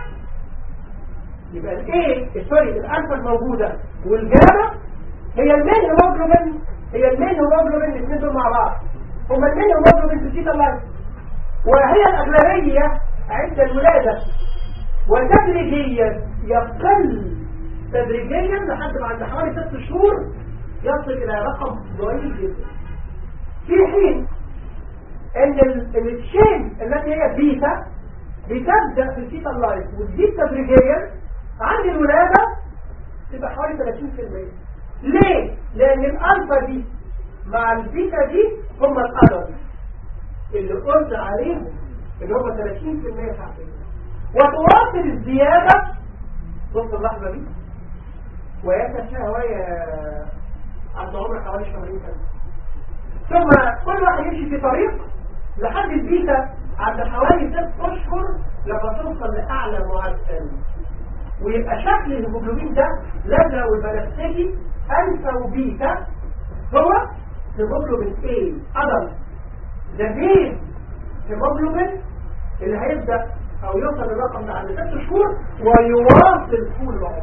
يبقى الايه سوري الالفا الموجودة والجاما هي المين هيموجلوبين هي المين هيموجلوبين الاثنين دول مع بعض هما المين هيموجلوبين في الثيتا لايت وهي الأغلبية عند الولادة وتدريجيا يقل تدريجيا لحد ما عند حوالي ست شهور يصل إلى رقم ضئيل جدا في حين ان التشين التي هي بيتا بتبدأ في الثيتا لايف وتزيد تدريجيا عند الولادة تبقى حوالي 30% ليه؟ لأن الألفا دي مع البيتا دي هم الأدر اللي قلت عليهم اللي هم 30% حقيقي وتواصل الزيادة بص اللحظة دي ويتشهوى عند عمر حوالي شهرين سنة ثم كل واحد يمشي في طريق لحد البيتا عند حوالي ست أشهر لما توصل لأعلى معدل ويبقى شكل الهيموجلوبين ده لازم والبنفسجي ألفا وبيتا هو هيموجلوبين A أدم ده مين هيموجلوبين اللي هيبدأ أو يوصل للرقم ده عند ست شهور ويواصل طول العمر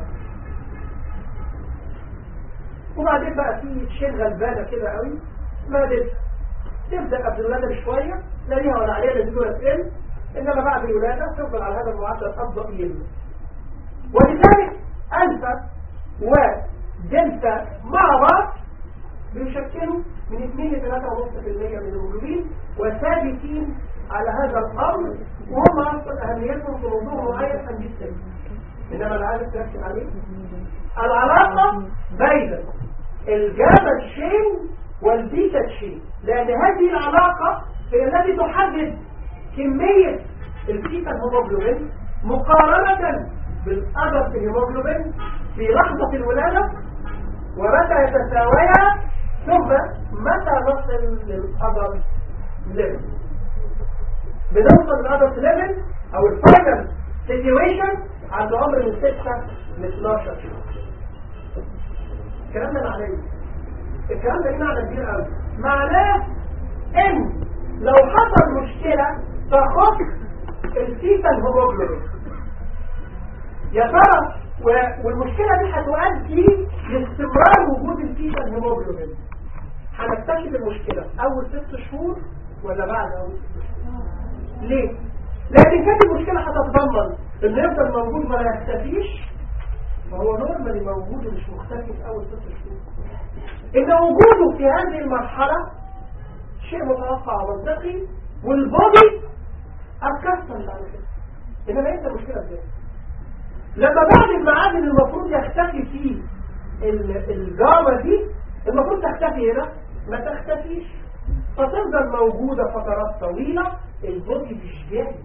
وبعدين بقى في شيء غلبانة كده قوي ما دل تبدأ قبل الولادة بشوية لا ليها ولا عليها نزولة تقل إنما بعد الولادة تفضل على هذا المعدل أفضل يلم ولذلك ألفا ودلتا مع بعض بيشكلوا من 2 ل 3.5% من الهيموجلوبين وثابتين على هذا الأمر وهم أصلا أهميتهم في موضوع معين هنجيب تاني إنما أنا عايز تركز عليه العلاقة بين الجاما تشين والبيتا تشين لأن هذه العلاقة هي التي تحدد كمية البيتا الهيموجلوبين مقارنة بالأدب الهيموجلوبين في لحظة الولادة ومتى يتساويا ثم متى نصل للأدب ليفل بنوصل للأدب ليفل أو الفاينل سيتويشن عند عمر من 6 ل 12 شهور الكلام ده معناه ايه؟ الكلام ده معنى كبير قوي معناه ان لو حصل مشكلة تخص الفيتا الهيموجلوبين يا ترى والمشكلة دي هتؤدي لاستمرار وجود الفيتا الهيموجلوبين هنكتشف المشكلة اول ست شهور ولا بعد اول ست شهور ليه؟ لكن كانت المشكلة هتتضمن ان يفضل موجود ما يختفيش فهو نورمالي موجود ومش مختفي في اول ست شهور ان وجوده في هذه المرحلة شيء متوقع ومنطقي والبودي اتكسر بعد كده انما انت المشكلة ازاي لما بعد الميعاد اللي المفروض يختفي فيه الجامة دي المفروض تختفي هنا ما تختفيش فتفضل موجودة فترات طويلة البودي مش جاهز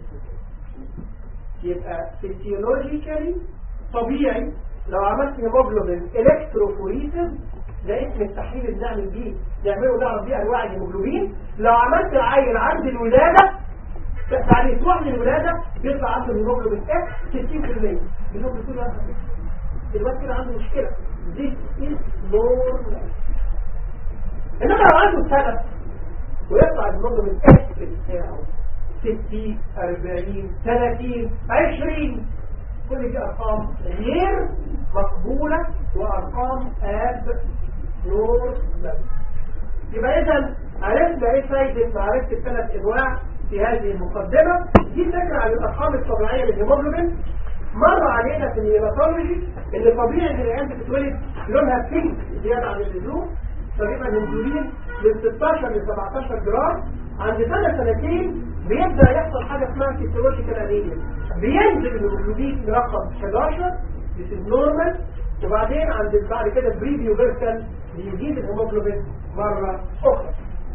يبقى فيسيولوجيكالي طبيعي لو عملت هيموجلوبين الكتروفوريسيس ده اسم التحليل اللي بنعمل بيه نعمله نعرف بيه انواع الهيموجلوبين لو عملت العين عند الولاده بعد اسبوع من الولاده بيطلع عنده الهيموجلوبين اف 60% الهيموجلوبين كله دلوقتي كده عنده مشكله This is normal انما لو عنده سنه ويطلع الهيموجلوبين اف بتاعه 60 40 30 20 كل دي ارقام غير مقبولة وارقام اب نور بس يبقى اذا عرفنا ايه فايدة معرفة الثلاث انواع في هذه المقدمة دي فكرة عن الارقام الطبيعية للهيموجلوبين مر علينا في الهيماتولوجي ان طبيعي ان العيال بتتولد لونها بينك زيادة عن اللزوم فبيبقى الانسولين من 16 ل 17 جرام عند سنة سنتين بيبدأ يحصل حاجة اسمها فيسيولوجيكال انيميا بينزل الهيموجلوبين لرقم 11 this is normal وبعدين عند بعد كده بريفيو فيرسال بيزيد الهيموجلوبين مرة أخرى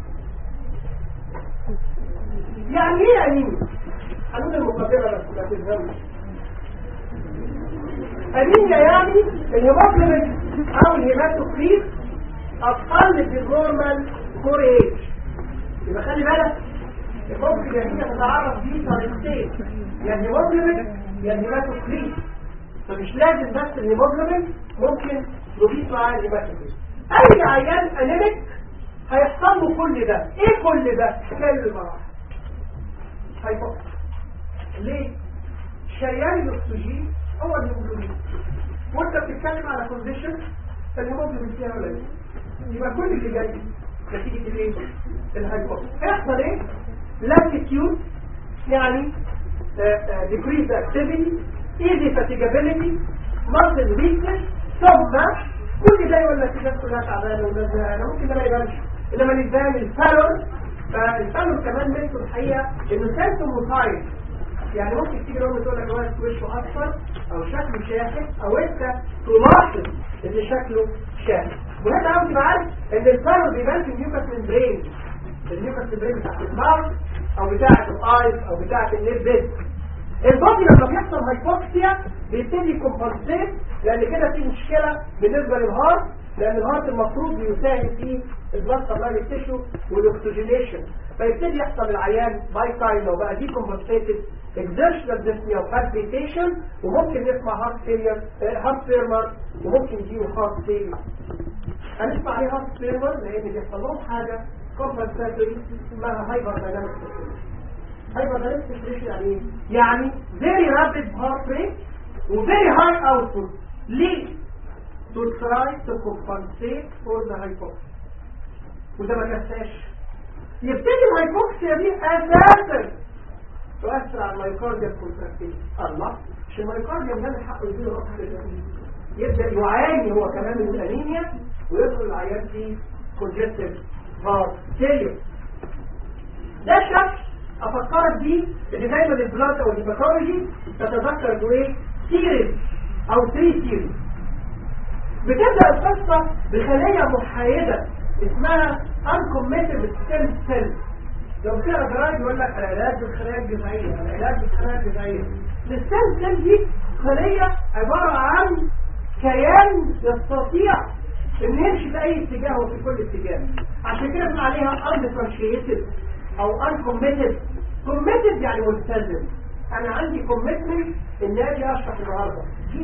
يعني ايه انيميا؟ هنقول المقدمة بس ما تفهمش انيميا يعني الهيموجلوبين او الهيماتوكريت اقل في النورمال كور ايج يبقى خلي بالك ممكن يا هي تتعرف دي طريقتين يا الهيموجلوبين يا الهيماتوكريت فمش لازم بس الهيموجلوبين ممكن نضيف معاه الهيماتوكريت اي عيان انيميك هيحصل له كل ده ايه كل ده حكايه المراحل هيفكر ليه شيان الاكسجين هو الهيموجلوبين وانت بتتكلم على كونديشن الهيموجلوبين فيها قليل يبقى كل اللي جاي نتيجه الايه الهايبوكس هيحصل ايه لاكتيود يعني decrease activity easy fatigability muscle weakness ثم كل ده يقول لك الناس كلها تعبانه والناس زهقانه ممكن ده ما يبانش انما الانسان الفالور فالفالور كمان منه الحقيقه انه سيمتوم يعني ممكن تيجي لهم تقول لك واحد وشه اصفر او شكله شاحب او انت تلاحظ ان شكله شاحب وهذا عاوز تبقى عارف ان الفالور بيبان في النيوكاس ممبرين النيوكاس ممبرين بتاعت الماوس او بتاعت الايز او بتاعت النير بيد البادي لما بيحصل هايبوكسيا بيبتدي يكمبنسيت لان كده في مشكله بالنسبه للهارت لان الهارت المفروض بيساهم في البلاد سبلاي تيشو والاكسجينيشن فيبتدي يحصل العيان باي تايم لو بقى دي كومبنسيتد اكزيرشنال ديسنيا وهارت وممكن نسمع هارت فيلير هارت فيرمر وممكن يجيله هارت فيلير هنسمع عليه هارت فيرمر لان بيحصل لهم حاجه كومبنسيتوري اسمها هايبر دايناميك هايبر دايناميك يعني ايه؟ يعني very rapid heart rate و very high output ليه؟ to try to compensate for the hypoxia وده ما كفاش يبتدي الهايبوكسيا دي اساسا تؤثر على المايوكارديا كونتراكتيل الله مش المايوكارديا من حقه يديله روح يبدا يعاني هو كمان من الانيميا ويدخل العيان في كونجستيف هارت فيلير ده شخص افكرك بيه ان دايما البلاد او الهيباتولوجي تتذكر انه ايه سيريز او 3 سيريز بتبدا القصه بخليه محايده اسمها uncommitted stem cell لو كده جرايد يقول لك العلاج بالخلايا الجذعيه العلاج بالخلايا الجذعيه الستم سيل دي خليه عباره عن كيان يستطيع ان يمشي في اي اتجاه وفي كل اتجاه عشان كده بنقول عليها undifferentiated او uncommitted committed يعني ملتزم انا عندي commitment ان اجي اشرح النهارده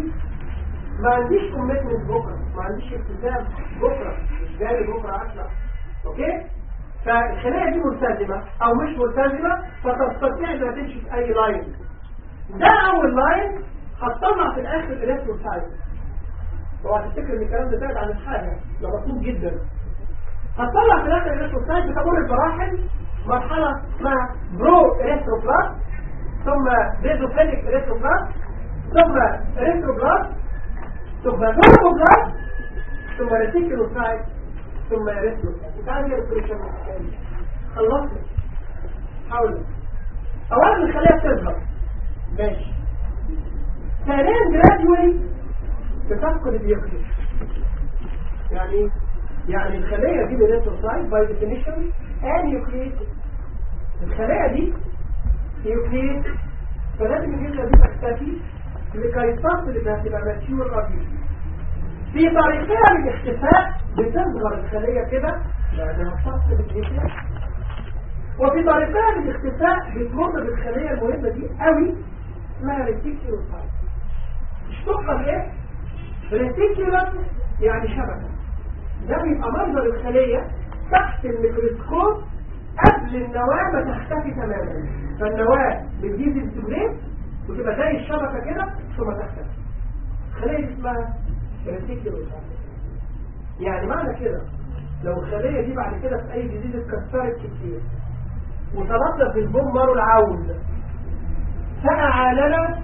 ما عنديش commitment بكره ما عنديش التزام بكره مش جاي بكره اشرح اوكي فالخلايا دي ملتزمه او مش ملتزمه فتستطيع انها تمشي في اي لاين ده اول لاين هتطلع في الاخر الالكتروسايت اوعى تفتكر ان الكلام ده بعيد عن الحاجه ده مطلوب جدا هتطلع في الاخر الالكتروسايت بتمر بمراحل مرحله اسمها برو اريثروبلاست ثم بيزوفيليك اريثروبلاست ثم اريثروبلاست ثم نورموبلاست ثم ريتيكولوسايت ثم اريثروسايت تعالى نجيب الكوليشن خلصنا حاول اولا الخليه بتظهر ماشي ثانيا جراديولي بتفقد اليوكليد يعني ايه؟ يعني الخلية دي بالريتروسايت باي ديفينيشن ان يوكليد الخلية دي يوكليد فلازم الجملة دي تختفي لكي تصل انها تبقى ماتيور رابيل في طريقها للاختفاء بتظهر الخلية كده لانها تصل بالجملة وفي طريقها للاختفاء بتمر بالخلية المهمة دي قوي اسمها ريتيكيوسايت مش تقصد ايه؟ ريتيكيولر يعني شبكة ده بيبقى منظر الخلية تحت الميكروسكوب قبل النواة ما تختفي تماما فالنواة بتجيب السبريت وتبقى زي الشبكة كده ثم تختفي الخلية دي اسمها ريتيكيولر يعني معنى كده لو الخلية دي بعد كده في أي جديد اتكسرت كتير وتنطلق البوم مارو العون سقع لنا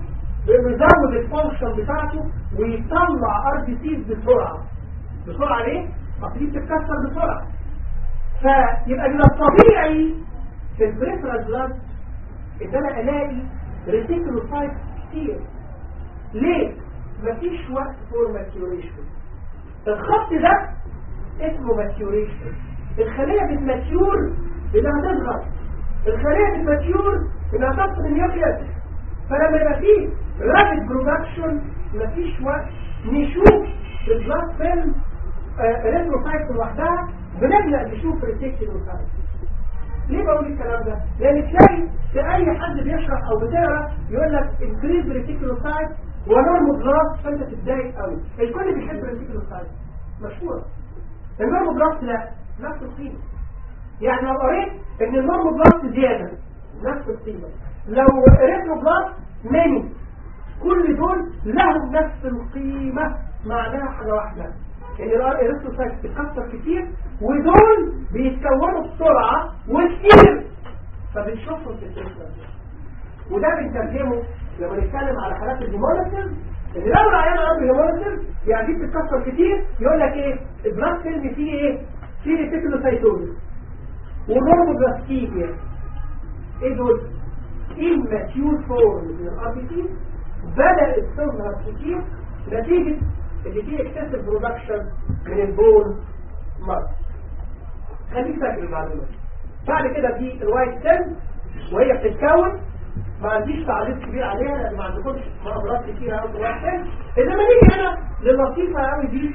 بيزود الفانكشن بتاعته ويطلع ار بي سيز بسرعه بسرعه ليه؟ اصل دي بتتكسر بسرعه فيبقى من الطبيعي في البريفرال بلاد ان انا الاقي ريتيكولوسايت كتير ليه؟ مفيش وقت فور ماتيوريشن الخط ده اسمه ماتيوريشن الخلية بتماتيور انها تصغر الخلية بتماتيور انها تفقد النيوكليس فلما يبقى فيه رابid برودكشن مفيش وقت نشوف البلاد فيلم ريتروسايت لوحدها بنبدأ نشوف ريتيكولوسايت ليه بقول الكلام ده؟ لان تلاقي في اي حد بيشرح او بتقرا يقول لك انكريز ريتيكولوسايت ونورموبلاست فانت تتضايق قوي الكل بيحب الريتيكولوسايت مشهوره النورموبلاست لا نفس القيمه يعني لو قريت ان النورموبلاست زياده نفس القيمه لو ريتروبلاست ماني كل دول لهم نفس القيمه معناها حاجه واحده ان الاريثروسايت بتتكسر كتير ودول بيتكونوا بسرعه وكتير فبنشوفهم في الجسم وده بنترجمه لما نتكلم على حالات الهيموليسيس ان لو العيان عنده هيموليسيس يعني دي بتتكسر كتير يقول لك ايه البلاك فيلم فيه ايه فيه ريتيكولوسايتوزيس والنورموبلاستيميا ايه دول immature فورم من الار بي سي بدات تظهر كتير نتيجه اللي فيه اكسسيف برودكشن من البون مارك خليك فاكر المعلومه بعد كده في الوايت سيل وهي بتتكون ما عنديش تعريف كبير عليها لان ما عندكمش امراض كتير قوي في الوايت سيل انما نيجي هنا للطيفه قوي دي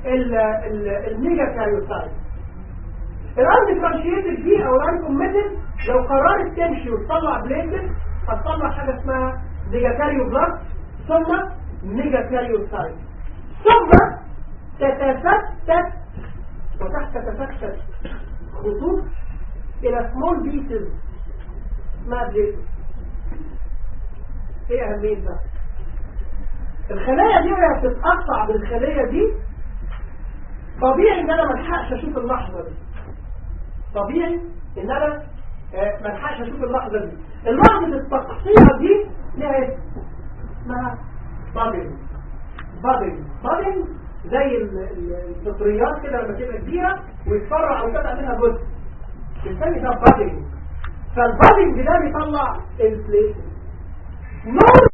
الميجا كاريوسايت الان ديفرنشيتد دي او الان كوميتد لو قررت تمشي وتطلع بليتد هتطلع حاجه اسمها ميجا كاريو بلاك ثم ميجا كاريوسايت ثم تتفتت وتحت تتفتت خطوط الى سمول بيسز اسمها بليتد ايه اهميه ده الخلايا دي وهي بتتقطع بالخليه دي طبيعي ان انا ما الحقش اشوف اللحظه دي طبيعي ان انا ما الحقش اشوف اللحظه دي اللحظه التقطيع دي لها اسم اسمها بادنج بادنج بادنج زي الفطريات كده لما تبقى كبيره ويتفرع او تبقى منها جزء بنسمي ده بادنج فالبادنج ده بيطلع البليت نور